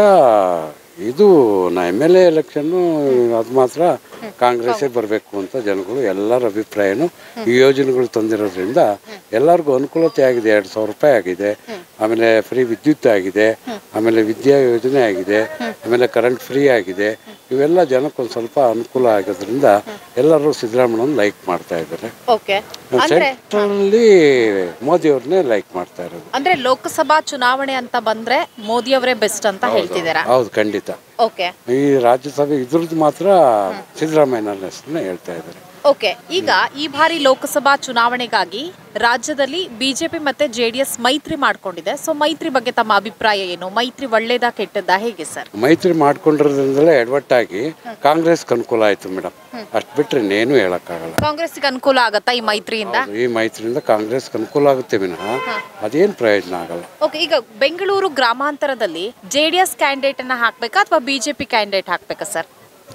ಇದು ನಾ ಎಮ್ ಎಲ್ ಎ ಎಲೆಕ್ಷನ್ನು ಅದು ಮಾತ್ರ ಕಾಂಗ್ರೆಸ್ಸೇ ಬರಬೇಕು ಅಂತ ಜನಗಳು ಎಲ್ಲರ ಅಭಿಪ್ರಾಯನೂ ಈ ಯೋಜನೆಗಳು ತಂದಿರೋದ್ರಿಂದ ಎಲ್ಲರಿಗೂ ಅನುಕೂಲತೆ ಆಗಿದೆ ಎರಡು ಸಾವಿರ ರೂಪಾಯಿ ಆಗಿದೆ ಆಮೇಲೆ ಫ್ರೀ ವಿದ್ಯುತ್ ಆಗಿದೆ ಆಮೇಲೆ ವಿದ್ಯಾ ಯೋಜನೆ ಆಗಿದೆ ಆಮೇಲೆ ಕರೆಂಟ್ ಫ್ರೀ ಆಗಿದೆ ಇವೆಲ್ಲ ಜನಕ್ಕೊಂದು ಸ್ವಲ್ಪ ಅನುಕೂಲ ಆಗೋದ್ರಿಂದ ಎಲ್ಲರೂ ಸಿದ್ದರಾಮಯ್ಯನ ಲೈಕ್ ಮಾಡ್ತಾ ಇದ್ದಾರೆ ಓಕೆ ಅಂದ್ರೆ ಸೆಂಟ್ರಲ್ಲಿ ಮೋದಿ ಅವ್ರನ್ನೇ ಲೈಕ್ ಮಾಡ್ತಾ ಇರೋದು ಅಂದ್ರೆ ಲೋಕಸಭಾ ಚುನಾವಣೆ ಅಂತ ಬಂದ್ರೆ ಮೋದಿ ಅವರೇ ಬೆಸ್ಟ್ ಅಂತ ಹೇಳ್ತಿದ್ದೀರಾ ಹೌದು ಖಂಡಿತ ಓಕೆ ಈ ರಾಜ್ಯಸಭೆ ಇದ್ರದ್ದು ಮಾತ್ರ ಸಿದ್ದರಾಮಯ್ಯನ ಹೆಸರನ್ನ ಹೇಳ್ತಾ ಇದ್ದಾರೆ ಓಕೆ ಈಗ ಈ ಬಾರಿ ಲೋಕಸಭಾ ಚುನಾವಣೆಗಾಗಿ ರಾಜ್ಯದಲ್ಲಿ ಬಿಜೆಪಿ ಮತ್ತೆ ಜೆಡಿಎಸ್ ಮೈತ್ರಿ ಮಾಡ್ಕೊಂಡಿದೆ ಸೊ ಮೈತ್ರಿ ಬಗ್ಗೆ ತಮ್ಮ ಅಭಿಪ್ರಾಯ ಏನು ಮೈತ್ರಿ ಒಳ್ಳೇದಾ ಕೆಟ್ಟದ್ದಾ ಹೇಗೆ ಸರ್ ಮೈತ್ರಿ ಮಾಡ್ಕೊಂಡಿರೋದ್ರಿಂದಲೇ ಎಡವಟ್ಟಾಗಿ ಕಾಂಗ್ರೆಸ್ಗೆ ಅನುಕೂಲ ಆಯ್ತು ಮೇಡಮ್ ಅಷ್ಟು ಬಿಟ್ರೆ ಇನ್ನೇನು ಹೇಳಕ್ಕಾಗಲ್ಲ ಕಾಂಗ್ರೆಸ್ಗೆ ಅನುಕೂಲ ಆಗತ್ತಾ ಈ ಮೈತ್ರಿಯಿಂದ ಹೌದು, ಈ ಮೈತ್ರಿಯಿಂದ ಕಾಂಗ್ರೆಸ್ಗೆ ಅನುಕೂಲ ಆಗುತ್ತೆ ವಿನಃ ಅದೇನು ಪ್ರಯೋಜನ ಆಗಲ್ಲ ಓಕೆ ಈಗ ಬೆಂಗಳೂರು ಗ್ರಾಮಾಂತರದಲ್ಲಿ ಜೆಡಿಎಸ್ ಕ್ಯಾಂಡಿಡೇಟ್ ಅನ್ನ ಹಾಕ್ಬೇಕಾ ಅಥವಾ ಬಿಜೆಪಿ ಕ್ಯಾಂಡಿಡೇಟ್ ಹಾಕ್ಬೇಕಾ ಸರ್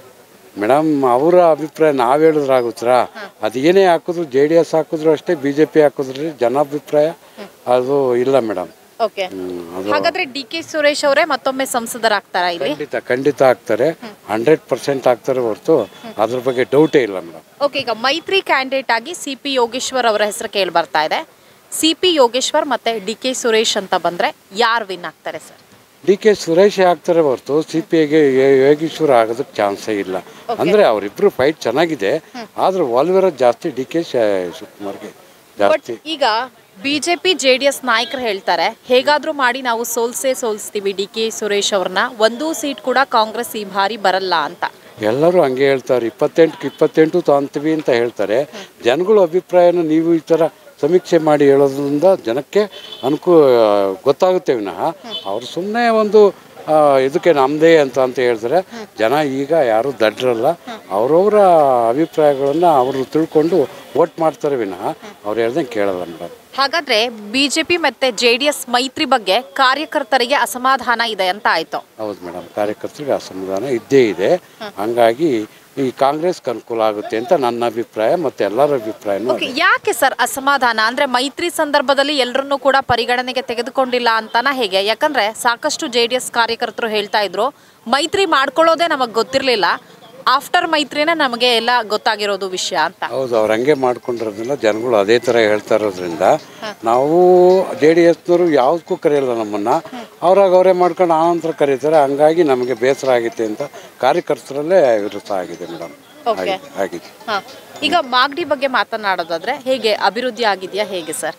ಮೇಡಮ್ ಅವರ ಅಭಿಪ್ರಾಯ ನಾವು ಹೇಳಿದ್ರಾಗುತ್ತಾ ಅದೇನೇ ಹಾಕಿದ್ರು ಜೆ ಡಿ ಎಸ್ ಹಾಕಿದ್ರು ಅಷ್ಟೇ ಬಿ ಜೆ ಪಿ ಹಾಕಿದ್ರು ಜನಾಭಿಪ್ರಾಯ ಅದು ಇಲ್ಲ ಮೇಡಮ್ ಓಕೆ ಅದು ಹಾಗಾದ್ರೆ ಡಿ ಕೆ ಸುರೇಶ್ ಅವರೇ ಮತ್ತೊಮ್ಮೆ ಸಂಸದರಾಗ್ತಾರಾ ಇಲ್ಲಿ ಖಂಡಿತ ಖಂಡಿತ ಆಗ್ತಾರೆ ಹಂಡ್ರೆಡ್ ಪರ್ಸೆಂಟ್ ಆಗ್ತಾರೆ ಹೊರತು ಅದ್ರ ಬಗ್ಗೆ ಡೌಟೇ ಇಲ್ಲ ಮೇಡಮ್ ಓಕೆ ಈಗ ಮೈತ್ರಿ ಕ್ಯಾಂಡಿಡೇಟ್ ಆಗಿ ಸಿ ಪಿ ಯೋಗೇಶ್ವರ್ ಅವರ ಹೆಸರು ಕೇಳಿ ಬರ್ತಾ ಇದೆ ಸಿ ಪಿ ಯೋಗೇಶ್ವರ್ ಮತ್ತೆ ಡಿ ಕೆ ಸುರೇಶ್ ಅಂತ ಬಂದ್ರೆ ಯಾರು ವಿನ್ ಆಗ್ತಾರೆ ಸರ್ ಡಿ ಕೆ ಸುರೇಶ್ ಆಗ್ತಾರೆ ಹೊರತು ಸಿ ಪಿ ಐಗೆ ಯೋಗೀಶ್ವರ ಆಗೋದಕ್ಕೆ ಚಾನ್ಸೇ ಇಲ್ಲ ಅಂದ್ರೆ ಅವರಿಬ್ರು ಫೈಟ್ ಚೆನ್ನಾಗಿದೆ ಆದ್ರೆ ವಾಲ್ವೇರ ಜಾಸ್ತಿ ಡಿ ಕೆ ಶಿವಕುಮಾರ್ಗೆ ಬಟ್ ಜಾಸ್ತಿ ಈಗ ಬಿಜೆಪಿ ಜೆ ಡಿ ಎಸ್ ನಾಯಕರು ಹೇಳ್ತಾರೆ ಹೇಗಾದ್ರೂ ಮಾಡಿ ನಾವು ಸೋಲ್ಸೇ ಸೋಲ್ಸ್ತೀವಿ ಡಿ ಕೆ ಸುರೇಶ್ ಅವ್ರನ್ನ ಒಂದೂ ಸೀಟ್ ಕೂಡ ಕಾಂಗ್ರೆಸ್ ಈ ಬಾರಿ ಬರಲ್ಲ ಅಂತ ಎಲ್ಲರೂ ಹಂಗೆ ಹೇಳ್ತಾರೆ ಇಪ್ಪತ್ತೆಂಟಕ್ಕೆ ಇಪ್ಪತ್ತೆಂಟು ತಾಂತೀವಿ ಅಂತ ಹೇಳ್ತಾರೆ ಜನಗಳ ಅಭಿಪ್ರಾಯನ ನೀವು ಈ ಥರ ಸಮೀಕ್ಷೆ ಮಾಡಿ ಹೇಳೋದ್ರಿಂದ ಜನಕ್ಕೆ ಅನುಕೂ ಗೊತ್ತಾಗುತ್ತೆ ವಿನಃ ಅವ್ರು ಸುಮ್ಮನೆ ಒಂದು ಆ, ಇದಕ್ಕೆ ನಮ್ಮದೇ ಅಂತ ಅಂತ ಹೇಳ್ತಾರೆ ಜನ ಈಗ ಯಾರು ದಡ್ರಲ್ಲ ಅವರವರ ಅಭಿಪ್ರಾಯಗಳನ್ನು ಅವರು ತಿಳ್ಕೊಂಡು ವೋಟ್ ಮಾಡ್ತಾರೆ ವಿನಃ ಅವ್ರು ಹೇಳ್ದಂಗೆ ಕೇಳಲ್ಲ ಮೇಡಮ್ ಹಾಗಾದ್ರೆ ಬಿಜೆಪಿ ಮತ್ತೆ ಜೆ ಡಿ ಎಸ್ ಮೈತ್ರಿ ಬಗ್ಗೆ ಕಾರ್ಯಕರ್ತರಿಗೆ ಅಸಮಾಧಾನ ಇದೆ ಅಂತ ಆಯ್ತು ಹೌದು ಮೇಡಮ್ ಕಾರ್ಯಕರ್ತರಿಗೆ ಅಸಮಾಧಾನ ಇದ್ದೇ ಇದೆ ಹಂಗಾಗಿ ಈ ಕಾಂಗ್ರೆಸ್ಗೆ ಅನುಕೂಲ ಆಗುತ್ತೆ ಅಂತ ನನ್ನ ಅಭಿಪ್ರಾಯ ಮತ್ತು ಎಲ್ಲರ ಅಭಿಪ್ರಾಯನೂ ಓಕೆ ಯಾಕೆ ಸರ್ ಅಸಮಾಧಾನ ಅಂದ್ರೆ ಮೈತ್ರಿ ಸಂದರ್ಭದಲ್ಲಿ ಎಲ್ಲರನ್ನೂ ಕೂಡ ಪರಿಗಣನೆಗೆ ತೆಗೆದುಕೊಂಡಿಲ್ಲ ಅಂತಾನ ಹೇಗೆ ಯಾಕಂದ್ರೆ ಸಾಕಷ್ಟು ಜೆ ಡಿ ಎಸ್ ಕಾರ್ಯಕರ್ತರು ಹೇಳ್ತಾ ಇದ್ರು ಮೈತ್ರಿ ಮಾಡ್ಕೊಳ್ಳೋದೇ ನಮಗೆ ಗೊತ್ತಿರಲಿಲ್ಲ ಆಫ್ಟರ್ ಮೈತ್ರಿನೇ ನಮಗೆ ಎಲ್ಲ ಗೊತ್ತಾಗಿರೋದು ವಿಷಯ ಅಂತ ಹೌದು ಅವ್ರು ಹಂಗೆ ಮಾಡ್ಕೊಂಡಿರೋದ್ರಿಂದ ಜನಗಳು ಅದೇ ಥರ ಹೇಳ್ತಾ ಇರೋದ್ರಿಂದ ನಾವು ಜೆ ಡಿ ಎಸ್ನವರು ಯಾವುದಕ್ಕೂ ಕರೆಯಲ್ಲ ನಮ್ಮನ್ನು ಅವ್ರಾಗ ಅವರೇ ಮಾಡ್ಕೊಂಡು ಆನಂತರ ಕರೀತಾರೆ ಹಂಗಾಗಿ ನಮಗೆ ಬೇಸರ ಆಗಿದೆ ಅಂತ ಕಾರ್ಯಕರ್ತರಲ್ಲೇ ವಿರುದ್ಧ ಆಗಿದೆ ಮೇಡಮ್ Okay. ಆಗಿದೆ ಹಾ. ಈಗ ಮಾಗಡಿ ಬಗ್ಗೆ ಮಾತನಾಡೋದಾದ್ರೆ ಹೇಗೆ ಅಭಿವೃದ್ಧಿ ಆಗಿದೆಯಾ ಹೇಗೆ ಸರ್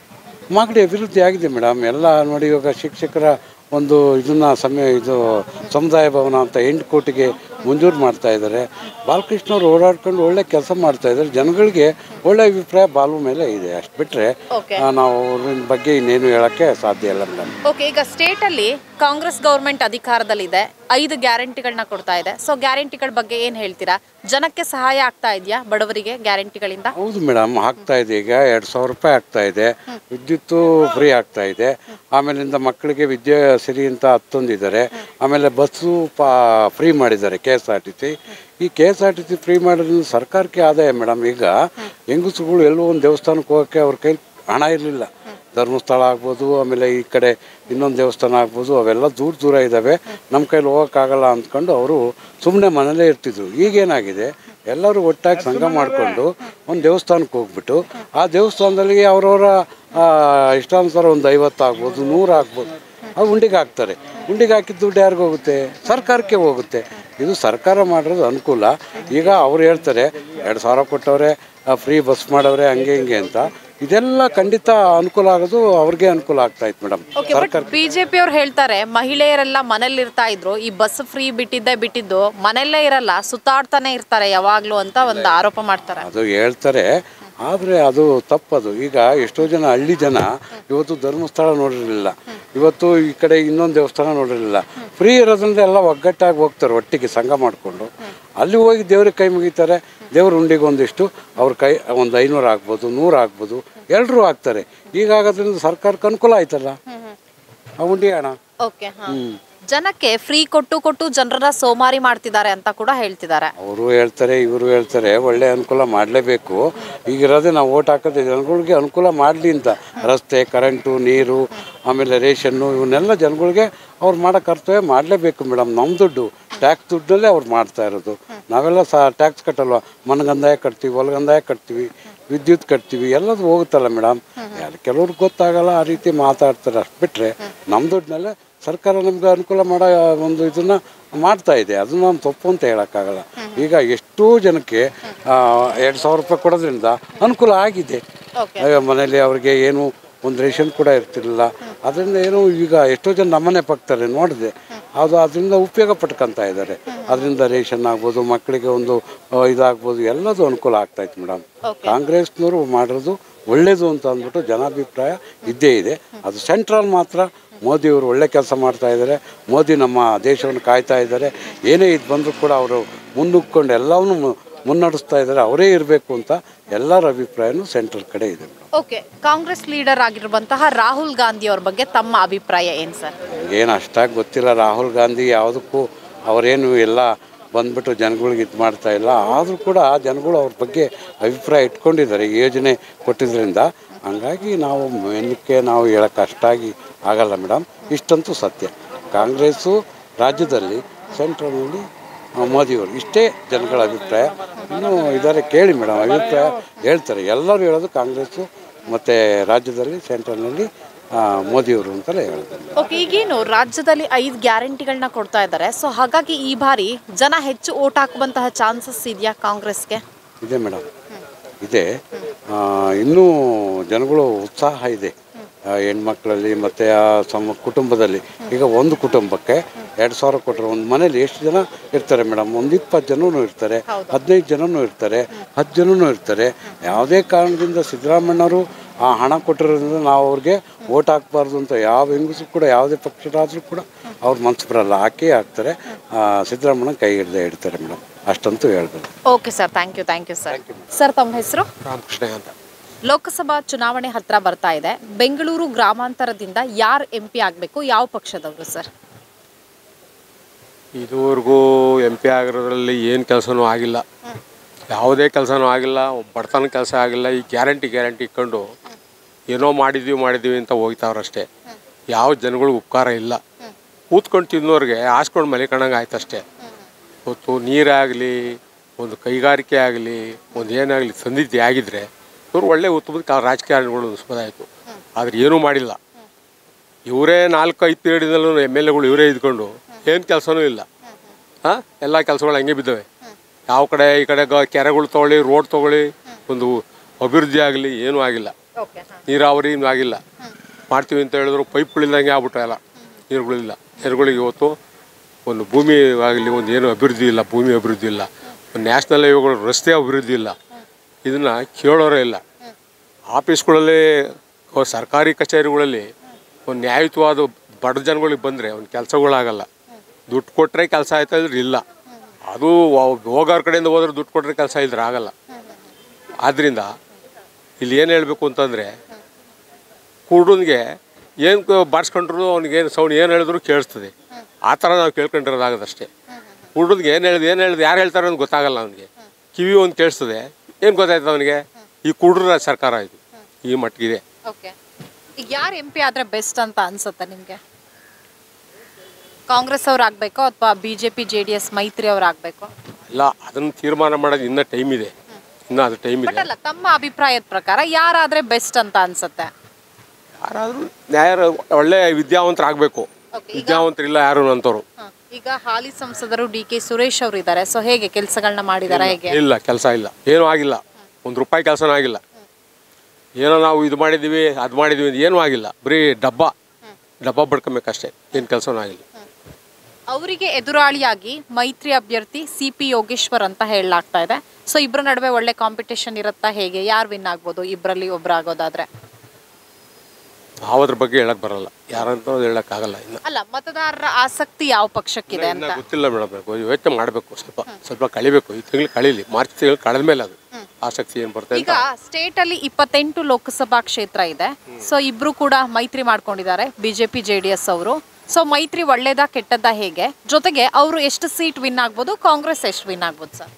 ಮಾಗಡಿ ಅಭಿವೃದ್ಧಿ ಆಗಿದೆ ಮೇಡಮ್ ಎಲ್ಲ ನೋಡಿ ಇವಾಗ ಶಿಕ್ಷಕರ ಒಂದು ಇದನ್ನ ಸಮಯ ಇದು ಸಮುದಾಯ ಭವನ ಅಂತ ಎಂಟು ಕೋಟಿಗೆ ಮಂಜೂರು ಮಾಡ್ತಾ ಇದ್ದಾರೆ ಬಾಲಕೃಷ್ಣವ್ರು ಓಡಾಡ್ಕೊಂಡು ಒಳ್ಳೆ ಕೆಲಸ ಮಾಡ್ತಾ ಇದ್ದಾರೆ ಜನಗಳಿಗೆ ಒಳ್ಳೆ ಅಭಿಪ್ರಾಯ ಬಾಲು ಮೇಲೆ ಇದೆ ಅಷ್ಟು ಬಿಟ್ಟರೆ Okay. ನಾವು ಅವ್ರ ಬಗ್ಗೆ ಇನ್ನೇನು ಹೇಳೋಕ್ಕೆ ಸಾಧ್ಯ ಇಲ್ಲ ಮೇಡಮ್ ಓಕೆ ಈಗ ಸ್ಟೇಟ್ ಅಲ್ಲಿ ಕಾಂಗ್ರೆಸ್ ಗೌರ್ಮೆಂಟ್ ಅಧಿಕಾರದಲ್ಲಿದೆ ಐದು ಗ್ಯಾರಂಟಿಗಳನ್ನ ಕೊಡ್ತಾ ಇದೆ ಸೊ ಗ್ಯಾರಂಟಿಗಳ ಬಗ್ಗೆ ಏನ್ ಹೇಳ್ತೀರಾ ಜನಕ್ಕೆ ಸಹಾಯ ಆಗ್ತಾ ಇದೆಯಾ ಬಡವರಿಗೆ ಗ್ಯಾರಂಟಿಗಳಿಂದ ಹೌದು ಮೇಡಮ್ ಆಗ್ತಾ ಇದೆ ಈಗ ಎರಡು ಸಾವಿರ ರೂಪಾಯಿ ಆಗ್ತಾ ಇದೆ ವಿದ್ಯುತ್ತು ಫ್ರೀ ಆಗ್ತಾ ಇದೆ ಆಮೇಲಿಂದ ಮಕ್ಕಳಿಗೆ ವಿದ್ಯಾ ಸಿರಿ ಅಂತ ಹತ್ತೊಂದಿದ್ದಾರೆ ಆಮೇಲೆ ಬಸ್ಸು ಪಾ ಫ್ರೀ ಮಾಡಿದ್ದಾರೆ K S R T C ಈ K S R T C free ಮಾಡೋದ್ರಿಂದ ಸರ್ಕಾರಕ್ಕೆ ಆದಾಯ ಮೇಡಮ್ ಈಗ ಹೆಂಗಸುಗಳು ಎಲ್ಲೋ ಒಂದು ದೇವಸ್ಥಾನಕ್ಕೆ ಹೋಗೋಕ್ಕೆ ಅವ್ರ ಕೈಲಿ ಹಣ ಇರಲಿಲ್ಲ ಧರ್ಮಸ್ಥಳ ಆಗ್ಬೋದು ಆಮೇಲೆ ಈ ಕಡೆ ಇನ್ನೊಂದು ದೇವಸ್ಥಾನ ಆಗ್ಬೋದು ಅವೆಲ್ಲ ದೂರ ದೂರ ಇದ್ದಾವೆ ನಮ್ಮ ಕೈಲಿ ಹೋಗೋಕ್ಕಾಗಲ್ಲ ಅಂದ್ಕೊಂಡು ಅವರು ಸುಮ್ಮನೆ ಮನೇಲೇ ಇರ್ತಿದ್ರು ಈಗೇನಾಗಿದೆ ಎಲ್ಲರೂ ಒಟ್ಟಾಗಿ ಸಂಘ ಮಾಡಿಕೊಂಡು ಒಂದು ದೇವಸ್ಥಾನಕ್ಕೆ ಹೋಗ್ಬಿಟ್ಟು ಆ ದೇವಸ್ಥಾನದಲ್ಲಿ ಅವರವರ ಇಷ್ಟಾನುಸಾರ ಒಂದು ಐವತ್ತು ಆಗ್ಬೋದು ನೂರು ಆಗ್ಬೋದು ಅದು ಉಂಡಿಗೆ ಹಾಕ್ತಾರೆ ಉಂಡಿಗೆ ಹಾಕಿದ ದುಡ್ಡು ಯಾರಿಗೂ ಹೋಗುತ್ತೆ ಸರ್ಕಾರಕ್ಕೆ ಹೋಗುತ್ತೆ ಇದು ಸರ್ಕಾರ ಮಾಡಿರೋದು ಅನುಕೂಲ ಈಗ ಅವ್ರು ಹೇಳ್ತಾರೆ ಎರಡು ಸಾವಿರ ಕೊಟ್ಟವ್ರೆ ಫ್ರೀ ಬಸ್ ಮಾಡವ್ರೆ ಹಂಗೆ ಹಿಂಗೆ ಅಂತ ಇದೆಲ್ಲ ಖಂಡಿತ ಅನುಕೂಲ ಆಗೋದು ಅವ್ರಿಗೆ ಅನುಕೂಲ ಆಗ್ತಾ ಇತ್ತು ಮೇಡಮ್ ಓಕೆ ಬಟ್ ಬಿಜೆಪಿ ಅವ್ರು ಹೇಳ್ತಾರೆ ಮಹಿಳೆಯರೆಲ್ಲ ಮನೇಲಿ ಇರ್ತಾ ಇದ್ರು ಈ ಬಸ್ ಫ್ರೀ ಬಿಟ್ಟಿದ್ದೆ ಬಿಟ್ಟಿದ್ದು ಮನೆಯಲ್ಲೇ ಇರಲ್ಲ ಸುತ್ತಾಡ್ತಾನೆ ಇರ್ತಾರೆ ಯಾವಾಗ್ಲೂ ಅಂತ ಒಂದು ಆರೋಪ ಮಾಡ್ತಾರೆ ಅದು ಹೇಳ್ತಾರೆ ಆದರೆ ಅದು ತಪ್ಪದು ಈಗ ಎಷ್ಟೋ ಜನ ಹಳ್ಳಿ ಜನ ಇವತ್ತು ಧರ್ಮಸ್ಥಳ ನೋಡಿರಲಿಲ್ಲ ಇವತ್ತು ಈ ಕಡೆ ಇನ್ನೊಂದು ದೇವಸ್ಥಾನ ನೋಡಿರಲಿಲ್ಲ ಫ್ರೀ ಇರೋದ್ರಿಂದ ಎಲ್ಲ ಒಗ್ಗಟ್ಟಾಗಿ ಹೋಗ್ತಾರೆ ಒಟ್ಟಿಗೆ ಸಂಘ ಮಾಡಿಕೊಂಡು ಅಲ್ಲಿ ಹೋಗಿ ದೇವ್ರಿಗೆ ಕೈ ಮುಗಿತಾರೆ ದೇವ್ರ ಉಂಡಿಗೆ ಒಂದಿಷ್ಟು ಅವ್ರ ಕೈ ಒಂದು ಐನೂರು ಆಗ್ಬೋದು ನೂರು ಆಗ್ಬೋದು ಎಲ್ಲರೂ ಆಗ್ತಾರೆ ಈಗ ಆಗೋದ್ರಿಂದ ಸರ್ಕಾರಕ್ಕೆ ಅನುಕೂಲ ಆಯ್ತಲ್ಲ ಆ ಉಂಡಿ ಹಣ ಓಕೆ ಜನಕ್ಕೆ ಫ್ರೀ ಕೊಟ್ಟು ಕೊಟ್ಟು ಜನರನ್ನ ಸೋಮಾರಿ ಮಾಡ್ತಿದ್ದಾರೆ ಅಂತ ಕೂಡ ಹೇಳ್ತಿದ್ದಾರೆ ಅವರು ಹೇಳ್ತಾರೆ ಇವರು ಹೇಳ್ತಾರೆ ಒಳ್ಳೆ ಅನುಕೂಲ ಮಾಡಲೇಬೇಕು ಈಗಿರೋದೇ ನಾವು ಓಟ್ ಹಾಕೋದು ಜನಗಳಿಗೆ ಅನುಕೂಲ ಮಾಡಲಿ ಅಂತ ರಸ್ತೆ ಕರೆಂಟು ನೀರು ಆಮೇಲೆ ರೇಷನ್ನು ಇವನ್ನೆಲ್ಲ ಜನಗಳಿಗೆ ಅವ್ರು ಮಾಡೋ ಕರ್ತವ್ಯ ಮಾಡಲೇಬೇಕು ಮೇಡಮ್ ನಮ್ಮ ದುಡ್ಡು ಟ್ಯಾಕ್ಸ್ ದುಡ್ಡಲ್ಲೇ ಅವ್ರು ಮಾಡ್ತಾ ಇರೋದು ನಾವೆಲ್ಲ ಸಹ ಟ್ಯಾಕ್ಸ್ ಕಟ್ಟಲ್ವ ಮನಗಂದಾಯ ಕಟ್ತೀವಿ ಹೊಲಗಂದಾಯ ಕಟ್ತೀವಿ ವಿದ್ಯುತ್ ಕಟ್ತೀವಿ ಎಲ್ಲದು ಹೋಗುತ್ತಲ್ಲ ಮೇಡಮ್ ಯಾರು ಕೆಲವ್ರಿಗೆ ಗೊತ್ತಾಗಲ್ಲ ಆ ರೀತಿ ಮಾತಾಡ್ತಾರೆ ಅಷ್ಟು ಬಿಟ್ಟರೆ ನಮ್ಮ ದುಡ್ಡಿನಲ್ಲೇ ಸರ್ಕಾರ ನಮ್ಗೆ ಅನುಕೂಲ ಮಾಡೋ ಒಂದು ಇದನ್ನ ಮಾಡ್ತಾ ಇದೆ ಅದನ್ನ ನಾನು ತಪ್ಪು ಅಂತ ಹೇಳೋಕ್ಕಾಗಲ್ಲ ಈಗ ಎಷ್ಟೋ ಜನಕ್ಕೆ ಎರಡು ಸಾವಿರ ರೂಪಾಯಿ ಕೊಡೋದ್ರಿಂದ ಅನುಕೂಲ ಆಗಿದೆ ಆಗ ಮನೇಲಿ ಅವ್ರಿಗೆ ಏನು ಒಂದು ರೇಷನ್ ಕೂಡ ಇರ್ತಿರ್ಲಿಲ್ಲ ಅದರಿಂದ ಏನು ಈಗ ಎಷ್ಟೋ ಜನ ನಮ್ಮನೆ ಪಕ್ತಾರೆ ನೋಡಿದೆ ಅದು ಅದರಿಂದ ಉಪಯೋಗ ಪಟ್ಕೊಂತ ಇದ್ದಾರೆ ಅದರಿಂದ ರೇಷನ್ ಆಗ್ಬೋದು ಮಕ್ಕಳಿಗೆ ಒಂದು ಆ, ಇದಾಗ್ಬೋದು ಎಲ್ಲದೂ ಅನುಕೂಲ ಆಗ್ತಾಯಿತ್ತು ಮೇಡಮ್ ಕಾಂಗ್ರೆಸ್ನವರು ಮಾಡಿರೋದು ಒಳ್ಳೇದು ಅಂತ ಅಂದ್ಬಿಟ್ಟು ಜನಾಭಿಪ್ರಾಯ ಇದ್ದೇ ಇದೆ ಅದು ಸೆಂಟ್ರಲ್ ಮಾತ್ರ ಮೋದಿಯವರು ಒಳ್ಳೆ ಕೆಲಸ ಮಾಡ್ತಾ ಇದ್ದಾರೆ ಮೋದಿ ನಮ್ಮ ದೇಶವನ್ನು ಕಾಯ್ತಾ ಇದ್ದಾರೆ ಏನೇ ಇದು ಬಂದರೂ ಕೂಡ ಅವರು ಮುನ್ನುಗ್ಕೊಂಡು ಎಲ್ಲವನ್ನೂ ಮು- ಮುನ್ನಡೆಸ್ತಾ ಇದ್ದಾರೆ ಅವರೇ ಇರಬೇಕು ಅಂತ ಎಲ್ಲರ ಅಭಿಪ್ರಾಯನೂ ಸೆಂಟ್ರಲ್ ಕಡೆ ಇದೆ ಮೇಡಮ್ ಓಕೆ ಕಾಂಗ್ರೆಸ್ ಲೀಡರ್ ಆಗಿರುವಂತಹ ರಾಹುಲ್ ಗಾಂಧಿ ಅವ್ರ ಬಗ್ಗೆ ತಮ್ಮ ಅಭಿಪ್ರಾಯ ಏನು ಸರ್ ಏನು ಅಷ್ಟಾಗಿ ಗೊತ್ತಿಲ್ಲ ರಾಹುಲ್ ಗಾಂಧಿ ಯಾವುದಕ್ಕೂ ಅವರೇನು ಎಲ್ಲ ಬಂದ್ಬಿಟ್ಟು ಜನಗಳಿಗೆ ಇದು ಮಾಡ್ತಾ ಇಲ್ಲ ಆದರೂ ಕೂಡ ಜನಗಳು ಅವ್ರ ಬಗ್ಗೆ ಅಭಿಪ್ರಾಯ ಇಟ್ಕೊಂಡಿದ್ದಾರೆ ಈ ಯೋಜನೆ ಕೊಟ್ಟಿದ್ದರಿಂದ ಹಂಗಾಗಿ ನಾವು ಏನಕ್ಕೆ ನಾವು ಹೇಳೋಕ್ಕೆ ಅಷ್ಟಾಗಿ ಆಗಲ್ಲ ಮೇಡಮ್ ಇಷ್ಟಂತೂ ಸತ್ಯ ಕಾಂಗ್ರೆಸ್ಸು ರಾಜ್ಯದಲ್ಲಿ ಸೆಂಟ್ರಲ್ನಲ್ಲಿ ಆ, ಮೋದಿಯವರು ಇಷ್ಟೇ ಜನಗಳ ಅಭಿಪ್ರಾಯ ಇನ್ನೂ ಇದ್ದಾರೆ ಕೇಳಿ ಮೇಡಮ್ ಅಭಿಪ್ರಾಯ ಹೇಳ್ತಾರೆ ಎಲ್ಲರೂ ಹೇಳೋದು ಕಾಂಗ್ರೆಸ್ಸು ಮತ್ತು ರಾಜ್ಯದಲ್ಲಿ ಸೆಂಟ್ರಲ್ನಲ್ಲಿ ಆ, ಮೋದಿಯವರು ಅಂತಲೇ ಹೇಳ್ತಾರೆ ಓಕೆ ಈಗೇನು ರಾಜ್ಯದಲ್ಲಿ ಐದು ಗ್ಯಾರಂಟಿಗಳನ್ನ ಕೊಡ್ತಾ ಇದ್ದಾರೆ ಸೊ ಹಾಗಾಗಿ ಈ ಬಾರಿ ಜನ ಹೆಚ್ಚು ಓಟ್ ಹಾಕುವಂತಹ ಚಾನ್ಸಸ್ ಇದೆಯಾ ಕಾಂಗ್ರೆಸ್ಗೆ ಇದೆ ಮೇಡಮ್ ಇದೆ ಆ, ಇನ್ನೂ ಜನಗಳು ಉತ್ಸಾಹ ಇದೆ ಆ, ಹೆಣ್ಮಕ್ಳಲ್ಲಿ ಮತ್ತು ಆ ಸಮ ಕುಟುಂಬದಲ್ಲಿ ಈಗ ಒಂದು ಕುಟುಂಬಕ್ಕೆ ಎರಡು ಸಾವಿರ ಕೊಟ್ಟರೆ ಒಂದು ಮನೇಲಿ ಎಷ್ಟು ಜನ ಇರ್ತಾರೆ ಮೇಡಮ್ ಒಂದು ಇಪ್ಪತ್ತು ಜನನೂ ಇರ್ತಾರೆ ಹದಿನೈದು ಜನನೂ ಇರ್ತಾರೆ ಹತ್ತು ಜನನೂ ಇರ್ತಾರೆ ಯಾವುದೇ ಕಾರಣದಿಂದ ಸಿದ್ದರಾಮಣ್ಣವರು ಆ ಹಣ ಕೊಟ್ಟಿರೋದ್ರಿಂದ ನಾವು ಅವ್ರಿಗೆ ಓಟ್ ಹಾಕ್ಬಾರ್ದು ಅಂತ ಯಾವ ಹೆಂಗಸರು ಕೂಡ ಯಾವುದೇ ಪಕ್ಷದಾದರೂ ಕೂಡ ಅವ್ರ ಮನ್ಸು ಬರಲ್ಲ ಹಾಕೇ ಹಾಕ್ತಾರೆ ಆ, ಸಿದ್ದರಾಮಣ್ಣ ಕೈ ಹಿಡ್ದೆ ಇಡ್ತಾರೆ ಮೇಡಮ್ ಅಷ್ಟಂತೂ ಹೇಳ್ಬೋದು okay sir thank you thank you sir sir ತಮ್ಮ ಹೆಸರು ರಾಮಕೃಷ್ಣ ಅಂತ ಲೋಕಸಭಾ ಚುನಾವಣೆ ಹತ್ರ ಬರ್ತಾ ಇದೆ ಬೆಂಗಳೂರು ಗ್ರಾಮಾಂತರದಿಂದ ಯಾರು ಎಂ ಪಿ ಆಗಬೇಕು ಯಾವ ಪಕ್ಷದವರು ಸರ್ ಇದುವರೆಗೂ ಎಂ ಪಿ ಆಗಿರೋದ್ರಲ್ಲಿ ಏನು ಕೆಲಸನೂ ಆಗಿಲ್ಲ ಯಾವುದೇ ಕೆಲಸನೂ ಆಗಿಲ್ಲ ಬಡತನ ಕೆಲಸ ಆಗಿಲ್ಲ ಈ ಗ್ಯಾರಂಟಿ ಗ್ಯಾರಂಟಿ ಇಟ್ಕೊಂಡು ಏನೋ ಮಾಡಿದ್ವಿ ಮಾಡಿದ್ವಿ ಅಂತ ಹೋಗ್ತಾವ್ರಷ್ಟೇ ಯಾವ ಜನಗಳಿಗೆ ಉಪಕಾರ ಇಲ್ಲ ಕೂತ್ಕೊಂಡು ತಿನ್ನೋರಿಗೆ ಹಾಸ್ಕೊಂಡು ಮಲಿಕೊಂಡಂಗೆ ಆಯ್ತು ಅಷ್ಟೇ ಹೊತ್ತು ನೀರಾಗಲಿ ಒಂದು ಕೈಗಾರಿಕೆ ಆಗಲಿ ಒಂದು ಏನಾಗಲಿ ಸಂದಿದ್ದೆ ಆಗಿದ್ರೆ ಇವರು ಒಳ್ಳೆ ಉತ್ತಮದ ಕಾ ರಾಜಕಾರಣಿಗಳು ಅನಿಸ್ಬೋದಾಯಿತು ಆದರೆ ಏನೂ ಮಾಡಿಲ್ಲ ಇವರೇ ನಾಲ್ಕು ಐದು ಪೀರಿಯಡ್ನಲ್ಲೂ ಎಮ್ ಎಲ್ ಎಗಳು ಇವರೇ ಇದ್ಕೊಂಡು ಏನು ಕೆಲಸನೂ ಇಲ್ಲ ಹಾಂ ಎಲ್ಲ ಕೆಲಸಗಳು ಹಂಗೆ ಬಿದ್ದವೆ ಯಾವ ಕಡೆ ಈ ಕಡೆ ಗ- ಕೆರೆಗಳು ತೊಗೊಳ್ಳಿ ರೋಡ್ ತೊಗೊಳ್ಳಿ ಒಂದು ಅಭಿವೃದ್ಧಿ ಆಗಲಿ ಏನೂ ಆಗಿಲ್ಲ ನೀರಾವರಿ ಇನ್ನೂ ಆಗಿಲ್ಲ ಮಾಡ್ತೀವಿ ಅಂತ ಹೇಳಿದ್ರು ಪೈಪ್ಗಳಿಲ್ದಂಗೆ ಆಗ್ಬಿಟ್ರೆ ಎಲ್ಲ ನೀರುಗಳಿಲ್ಲ ನೀರುಗಳಿಗೆ ಇವತ್ತು ಒಂದು ಭೂಮಿ ಆಗಲಿ ಒಂದು ಏನು ಅಭಿವೃದ್ಧಿ ಇಲ್ಲ ಭೂಮಿ ಅಭಿವೃದ್ಧಿ ಇಲ್ಲ ಒಂದು ನ್ಯಾಷನಲ್ ಹೈವೇಗಳು ರಸ್ತೆ ಅಭಿವೃದ್ಧಿ ಇಲ್ಲ ಇದನ್ನು ಕೇಳೋರೇ ಇಲ್ಲ ಆಫೀಸ್ಗಳಲ್ಲಿ ಅವ್ ಸರ್ಕಾರಿ ಕಚೇರಿಗಳಲ್ಲಿ ಒಂದು ನ್ಯಾಯಯುತವಾದ ಬಡ ಜನಗಳಿಗೆ ಬಂದರೆ ಒಂದು ಕೆಲಸಗಳಾಗಲ್ಲ ದುಡ್ಡು ಕೊಟ್ಟರೆ ಕೆಲಸ ಆಯ್ತಾ ಇದ್ರೆ ಇಲ್ಲ ಅದು ವ- ಹೋಗೋರ ಕಡೆಯಿಂದ ಹೋದ್ರೆ ದುಡ್ಡು ಕೊಟ್ಟರೆ ಕೆಲಸ ಇದ್ರೆ ಆಗಲ್ಲ ಆದ್ದರಿಂದ ಇಲ್ಲಿ ಏನು ಹೇಳಬೇಕು ಅಂತಂದರೆ ಕುರುಡನಿಗೆ ಏನು ಬಾರಿಸ್ಕೊಂಡ್ರು ಅವ್ನಿಗೇನು ಸೌಂಡ್ ಏನು ಹೇಳಿದ್ರು ಕೇಳಿಸ್ತದೆ ಆ ಥರ ನಾವು ಕೇಳ್ಕೊಂಡಿರೋದಾಗದಷ್ಟೇ ಕುರುಡನಿಗೆ ಏನು ಹೇಳಿದ್ ಏನು ಹೇಳಿದ್ ಯಾರು ಹೇಳ್ತಾರೆ ಅಂತ ಗೊತ್ತಾಗಲ್ಲ ಅವನಿಗೆ ಕಿವಿ ಒಂದು ಕೇಳಿಸ್ತದೆ ಏನು ಗೊತ್ತಾಯ್ತದೆ ಅವನಿಗೆ ಈ ಕುರುಡ್ರ ಸರ್ಕಾರ ಇದು ಈ ಮಟ್ಟಿಗಿದೆ ಓಕೆ ಈಗ ಯಾರು ಎಂ ಪಿ ಆದ್ರೆ ಬೆಸ್ಟ್ ಅಂತ ಅನ್ಸುತ್ತೆ ನಿಮಗೆ ಕಾಂಗ್ರೆಸ್ ಅವ್ರು ಆಗ್ಬೇಕೋ ಅಥವಾ B J P J D S ಮೈತ್ರಿ ಅವ್ರು ಆಗ್ಬೇಕು ಇಲ್ಲ ಅದನ್ನು ತೀರ್ಮಾನ ಮಾಡೋದು ಇನ್ನೂ ಟೈಮ್ ಇದೆ ಇನ್ನೂ ಅದು ಟೈಮ್ ಬಟ್ ಇದೆ ಅಲ್ಲ ತಮ್ಮ ಅಭಿಪ್ರಾಯದ ಪ್ರಕಾರ ಯಾರಾದ್ರೆ ಬೆಸ್ಟ್ ಅಂತ ಅನ್ಸುತ್ತೆ ಯಾರಾದರೂ ನ್ಯಾಯ ಒಳ್ಳೆ ವಿದ್ಯಾವಂತರಾಗಬೇಕು Okay, ಈಗ- ವಿದ್ಯಾವಂತರಿಲ್ಲ ಯಾರು ಅಂಥವ್ರು ಹ. ಈಗ ಹಾಲಿ ಸಂಸದರು ಡಿ ಕೆ ಸುರೇಶ್ ಅವರು ಇದ್ದಾರೆ ಸೊ ಹೇಗೆ ಕೆಲಸಗಳನ್ನ ಮಾಡಿದಾರೆ ಹೇಗೆ ಇಲ್ಲ ಕೆಲಸ ಇಲ್ಲ ಏನೂ ಆಗಿಲ್ಲ ಒಂದು ರೂಪಾಯಿ ಕೆಲಸನೂ ಆಗಿಲ್ಲ ಏನೋ ನಾವು ಇದು ಮಾಡಿದ್ದೀವಿ ಅದು ಮಾಡಿದ್ದೀವಿ ಅಂತ ಏನೂ ಆಗಿಲ್ಲ ಬರೀ ಡಬ್ಬ ಡಬ್ಬ ಬಡ್ಕೊಬೇಕಷ್ಟೇ ಏನು ಕೆಲಸನೂ ಆಗಿಲ್ಲ ಅವರಿಗೆ ಎದುರಾಳಿಯಾಗಿ ಮೈತ್ರಿ ಅಭ್ಯರ್ಥಿ ಸಿ ಪಿ ಯೋಗೇಶ್ವರ್ ಅಂತ ಹೇಳಲಾಗ್ತಾ ಇದೆ ಸೊ ಇಬ್ಬರ ನಡುವೆ ಒಳ್ಳೆ ಕಾಂಪಿಟೇಷನ್ ಇರುತ್ತಾ ಹೇಗೆ ಯಾರು ವಿನ್ ಆಗ್ಬೋದು ಇಬ್ಬರಲ್ಲಿ ಒಬ್ರು ಆಗೋದಾದ್ರೆ ನಾವು ಅದ್ರ ಬಗ್ಗೆ ಹೇಳಕ್ ಬರಲ್ಲ ಯಾರಂತ ಹೇಳಕ್ಕಾಗಲ್ಲ ಇನ್ನು ಅಲ್ಲ ಮತದಾರರ ಆಸಕ್ತಿ ಯಾವ ಪಕ್ಷಕ್ಕಿದೆ ಇನ್ನ ಅಂತ ಗೊತ್ತಿಲ್ಲ ಮೇಡಮ್ ಯೋಚನೆ ಮಾಡಬೇಕು ಸ್ವಲ್ಪ ಸ್ವಲ್ಪ ಕಳಿಬೇಕು ಈ ತಿಂಗಳು ಕಳೀಲಿ ಮಾರ್ಚ್ ತಿಂಗಳು ಕಳೆದ ಮೇಲೆ ಅದು ಆಸಕ್ತಿ ಏನು ಬರ್ತದೆ ಈಗ ಸ್ಟೇಟ್ ಅಲ್ಲಿ ಇಪ್ಪತ್ತೆಂಟು ಲೋಕಸಭಾ ಕ್ಷೇತ್ರ ಇದೆ ಸೊ ಇಬ್ರು ಕೂಡ ಮೈತ್ರಿ ಮಾಡ್ಕೊಂಡಿದ್ದಾರೆ ಬಿಜೆಪಿ ಜೆ ಡಿ ಎಸ್ ಅವರು ಸೊ ಮೈತ್ರಿ ಒಳ್ಳೇದಾ ಕೆಟ್ಟದ್ದಾ ಹೇಗೆ ಜೊತೆಗೆ ಅವರು ಎಷ್ಟು ಸೀಟ್ ವಿನ್ ಆಗ್ಬೋದು ಕಾಂಗ್ರೆಸ್ ಎಷ್ಟು ವಿನ್ ಆಗ್ಬೋದು ಸರ್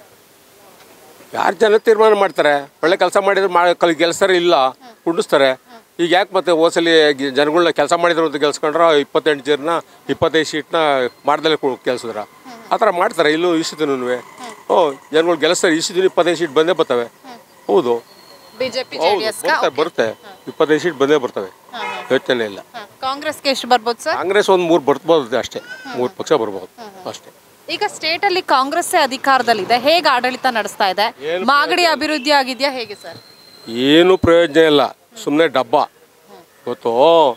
ಯಾರು ಜನ ತೀರ್ಮಾನ ಮಾಡ್ತಾರೆ ಒಳ್ಳೆ ಕೆಲಸ ಮಾಡಿದ್ರೆ ಮಾ ಕಲ್ ಗೆಲ್ಸ್ತಾರೆ ಇಲ್ಲ ಕುಂಡಿಸ್ತಾರೆ ಈಗ ಯಾಕೆ ಮತ್ತೆ ಹೋಸಲಿ ಜನಗಳನ್ನ ಕೆಲಸ ಮಾಡಿದ್ರು ಅಂತ ಗೆಲ್ಸ್ಕೊಂಡ್ರ ಇಪ್ಪತ್ತೆಂಟು ಜನ ಇಪ್ಪತ್ತೈದು ಸೀಟ್ನ ಮಾಡ್ದಲ್ಲೇ ಕೆಲ್ಸಿದ್ರ ಆ ಥರ ಮಾಡ್ತಾರೆ ಇಲ್ಲೂ ಇಷ್ಟು ಹ್ಞೂ ಜನಗಳು ಗೆಲ್ಲಿಸ್ತಾರೆ ಇಷ್ಟು ದಿನ ಇಪ್ಪತ್ತೈದು ಸೀಟ್ ಬಂದೇ ಬರ್ತವೆ ಹೌದು ಬಿಜೆಪಿ ಜೆ ಹೌದು ಡಿ ಎಸ್ ಬರುತ್ತೆ ಬರುತ್ತೆ ಇಪ್ಪತ್ತೈದು ಸೀಟ್ ಬಂದೇ ಬರ್ತವೆ ಯೋಚನೆ ಇಲ್ಲ ಕಾಂಗ್ರೆಸ್ಗೆ ಎಷ್ಟು ಬರ್ಬೋದು ಸರ್ ಕಾಂಗ್ರೆಸ್ ಒಂದು ಮೂರು ಬರ್ಬೋದು ಅಷ್ಟೇ ಮೂರು ಪಕ್ಷ ಬರ್ಬೋದು ಅಷ್ಟೇ ಈಗ ಸ್ಟೇಟ್ ಅಲ್ಲಿ ಕಾಂಗ್ರೆಸ್ಸೇ ಅಧಿಕಾರದಲ್ಲಿದೆ ಹೇಗೆ ಆಡಳಿತ ನಡೆಸ್ತಾ ಇದೆ ಮಾಗಡಿ ಅಭಿವೃದ್ಧಿ ಆಗಿದೆಯಾ ಹೇಗೆ ಸರ್ ಏನು ಪ್ರಯೋಜನ ಇಲ್ಲ ಸುಮ್ಮನೆ ಡಬ್ಬ ಇವತ್ತು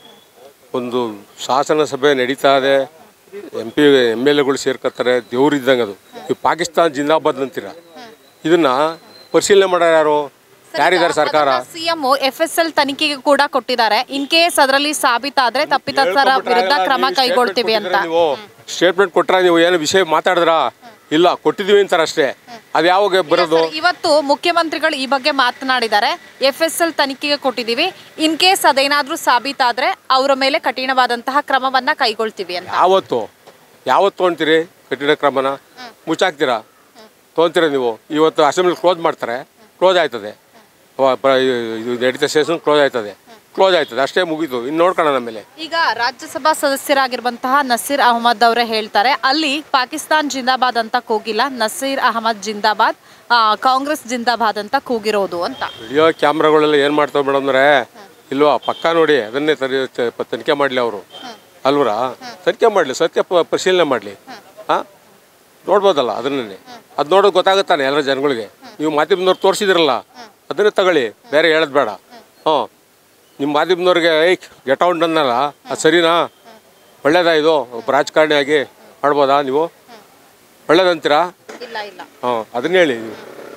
ಒಂದು ಶಾಸನ ಸಭೆ ನಡೀತಾ ಇದೆ ಎಂ ಪಿ ಎಮ್ ಎಲ್ ಎಗಳು ಸೇರ್ಕೊತಾರೆ ದೇವ್ರಿದ್ದಂಗೆ ಅದು ಈ ಪಾಕಿಸ್ತಾನ ಜಿಂದಾಬಾದ್ ಅಂತೀರ ಇದನ್ನ ಪರಿಶೀಲನೆ ಮಾಡೋರು ಯಾರು ಯಾರಿದ್ದಾರೆ ಸರ್ಕಾರ ಸಿಎಂ ಎಫ್ ಎಸ್ ಎಲ್ ತನಿಖೆಗೆ ಕೂಡ ಕೊಟ್ಟಿದ್ದಾರೆ ಇನ್ ಕೇಸ್ ಅದರಲ್ಲಿ ಸಾಬೀತಾದ್ರೆ ತಪ್ಪಿತಸ್ಥರ ವಿರುದ್ಧ ಕ್ರಮ ಕೈಗೊಳ್ತೀವಿ ಅಂತ ನೀವು ಸ್ಟೇಟ್ಮೆಂಟ್ ಕೊಟ್ರ ನೀವು ಏನು ವಿಷಯ ಮಾತಾಡಿದ್ರ ಇಲ್ಲ ಕೊಟ್ಟಿದ್ದೀವಿ ಅಂತಾರೆ ಅಷ್ಟೇ ಅದು ಯಾವಾಗ ಬರೋದು ಸರ್, ಇವತ್ತು ಮುಖ್ಯಮಂತ್ರಿಗಳು ಈ ಬಗ್ಗೆ ಮಾತನಾಡಿದ್ದಾರೆ ಎಫ್ ಎಸ್ ಎಲ್ ತನಿಖೆಗೆ ಕೊಟ್ಟಿದ್ದೀವಿ ಇನ್ ಕೇಸ್ ಅದೇನಾದ್ರೂ ಸಾಬೀತಾದ್ರೆ ಅವರ ಮೇಲೆ ಕಠಿಣವಾದಂತಹ ಕ್ರಮವನ್ನ ಕೈಗೊಳ್ತೀವಿ ಅಂತ ಯಾವತ್ತು ಯಾವತ್ತು ತೊಗೊಂತೀರಿ ಕಠಿಣ ಕ್ರಮನ ಮುಚ್ಚಾಕ್ತೀರಾ ತೊಗೊಂತೀರಾ ನೀವು ಇವತ್ತು ಅಸೆಂಬ್ಲಿ ಕ್ಲೋಸ್ ಮಾಡ್ತಾರೆ ಕ್ಲೋಸ್ ಆಯ್ತದೆ ಅವ ಪ್ರ- ಇದು ನಡೀತಾ ಸೆಷನ್ ಕ್ಲೋಸ್ ಆಯ್ತದೆ ಕ್ಲೋಸ್ ಆಯ್ತದೆ ಅಷ್ಟೇ ಮುಗೀತು ಇನ್ನು ನೋಡ್ಕೊಳ್ಳೋಣ ಆಮೇಲೆ ಈಗ ರಾಜ್ಯಸಭಾ ಸದಸ್ಯರಾಗಿರುವಂತಹ ನಸೀರ್ ಅಹಮದ್ ಅವರೇ ಹೇಳ್ತಾರೆ ಅಲ್ಲಿ ಪಾಕಿಸ್ತಾನ್ ಜಿಂದಾಬಾದ್ ಅಂತ ಕೂಗಿಲ್ಲ ನಸೀರ್ ಅಹಮದ್ ಜಿಂದಾಬಾದ್ ಆ, ಕಾಂಗ್ರೆಸ್ ಜಿಂದಾಬಾದ್ ಅಂತ ಕೂಗಿರೋದು ಅಂತ ವಿಡಿಯೋ ಕ್ಯಾಮ್ರಾಗಳೆಲ್ಲ ಏನು ಮಾಡ್ತಾವೆ ಮೇಡಮ್ ಅಂದ್ರೆ ಇಲ್ವಾ ಪಕ್ಕ ನೋಡಿ ಅದನ್ನೇ ತರಿ ತ- ತನಿಖೆ ಮಾಡಲಿ ಅವರು ಅಲ್ವರಾ ತನಿಖೆ ಮಾಡಲಿ ಸತ್ಯ ಪ- ಪರಿಶೀಲನೆ ಮಾಡಲಿ ಹಾಂ ನೋಡ್ಬೋದಲ್ಲ ಅದನ್ನೇ ಅದು ನೋಡೋದು ಗೊತ್ತಾಗುತ್ತಾನೆ ಎಲ್ಲ ಜನಗಳಿಗೆ ನೀವು ಮಾಧ್ಯಮದವ್ರು ತೋರಿಸಿದ್ರಲ್ಲ ಅದನ್ನೇ ತಗೊಳ್ಳಿ ಬೇರೆ ಹೇಳೋದು ಬೇಡ ಹ್ಞೂ ನಿಮ್ಮ ಮಾಧ್ಯಮದವ್ರಿಗೆ ಏಯ್ ಗೆಟ್ ಔಟ್ ಅನ್ನಲ್ಲ ಅದು ಸರಿನಾ ಒಳ್ಳೇದಾ ಇದು ಒಬ್ಬ ರಾಜಕಾರಣಿಯಾಗಿ ಮಾಡ್ಬೋದಾ ನೀವು ಒಳ್ಳೇದಂತೀರಾ ಇಲ್ಲ ಇಲ್ಲ ಹಾಂ ಅದನ್ನ ಹೇಳಿ ನೀವು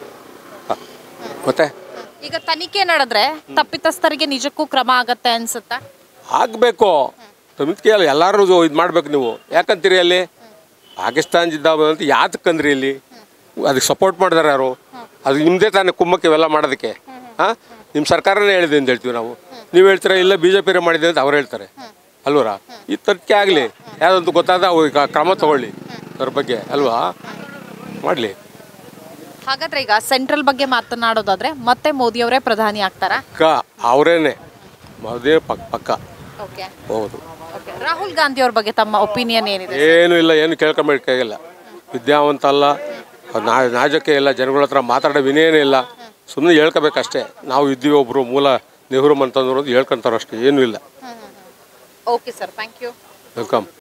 ಹ. ಮತ್ತೆ ಈಗ ತನಿಖೆ ನಡೆದ್ರೆ ತಪ್ಪಿತಸ್ಥರಿಗೆ ನಿಜಕ್ಕೂ ಕ್ರಮ ಆಗತ್ತೆ ಅನ್ಸುತ್ತಾ ಆಗಬೇಕು ತಮಿತ್ಕೆ ಅಲ್ಲ ಎಲ್ಲರೂ ಇದು ಮಾಡ್ಬೇಕು ನೀವು ಯಾಕಂತೀರಿ ಅಲ್ಲಿ ಪಾಕಿಸ್ತಾನ ಜಿಂದಾಬಾದ್ ಅಂತ ಯಾತಕ್ಕಂದ್ರಿ ಇಲ್ಲಿ ಅದಕ್ಕೆ ಸಪೋರ್ಟ್ ಮಾಡಿದಾರೆ ಯಾರು ಅದು ನಿಮ್ಮದೇ ತಾನೇ ಕುಮ್ಮಕ್ಕೆ ಇವೆಲ್ಲ ಮಾಡೋದಕ್ಕೆ ಹಾಂ ನಿಮ್ಮ ಸರ್ಕಾರನೇ ಹೇಳಿದೆ ಅಂತ ಹೇಳ್ತೀವಿ ನಾವು ನೀವು ಹೇಳ್ತೀರಾ ಇಲ್ಲ ಬಿ ಜೆ ಪಿರೇ ಮಾಡಿದೆ ಅಂತ ಅವ್ರು ಹೇಳ್ತಾರೆ ಅಲ್ವರಾ ಈ ತನಿಖೆ ಆಗಲಿ ಯಾವುದಂತ ಗೊತ್ತಾದ ಅವ್ರು ಈಗ ಕ್ರಮ ತಗೊಳ್ಳಿ ಅದ್ರ ಬಗ್ಗೆ ಅಲ್ವಾ ಮಾಡಲಿ ಹಾಗಾದ್ರೆ ಈಗ ಸೆಂಟ್ರಲ್ ಬಗ್ಗೆ ಮಾತನಾಡೋದಾದ್ರೆ ಮತ್ತೆ ಮೋದಿ ಅವರೇ ಪ್ರಧಾನಿ ಆಗ್ತಾರಾ ಪಕ್ಕ ಅವರೇನೆ ಅದೇ ಪಕ್ಕ ಪಕ್ಕ ಓಕೆ ಹೌದು ರಾಹುಲ್ ಗಾಂಧಿ ಅವ್ರ ಬಗ್ಗೆ ತಮ್ಮ ಒಪಿನಿಯನ್ ಏನಿದೆ ಏನು ಇಲ್ಲ ಏನು ಕೇಳ್ಕೊಂಬೇಕಾಗಿಲ್ಲ ವಿದ್ಯಾವಂತ ಅಲ್ಲ ನಾ ನಾಜಕ್ಕೆ ಇಲ್ಲ ಜನಗಳ ಹತ್ರ ಮಾತಾಡೋ ವಿನಯನೇ ಇಲ್ಲ ಸುಮ್ಮನೆ ಹೇಳ್ಕೋಬೇಕಷ್ಟೇ ನಾವು ಇದ್ದೀವಿ ಒಬ್ಬರು ಮೂಲ ನೆಹರು ಅಂತಂದ್ರು ಅಂತ ಹೇಳ್ಕೊಂತಾರಷ್ಟೇ ಏನೂ ಇಲ್ಲ okay sir thank you welcome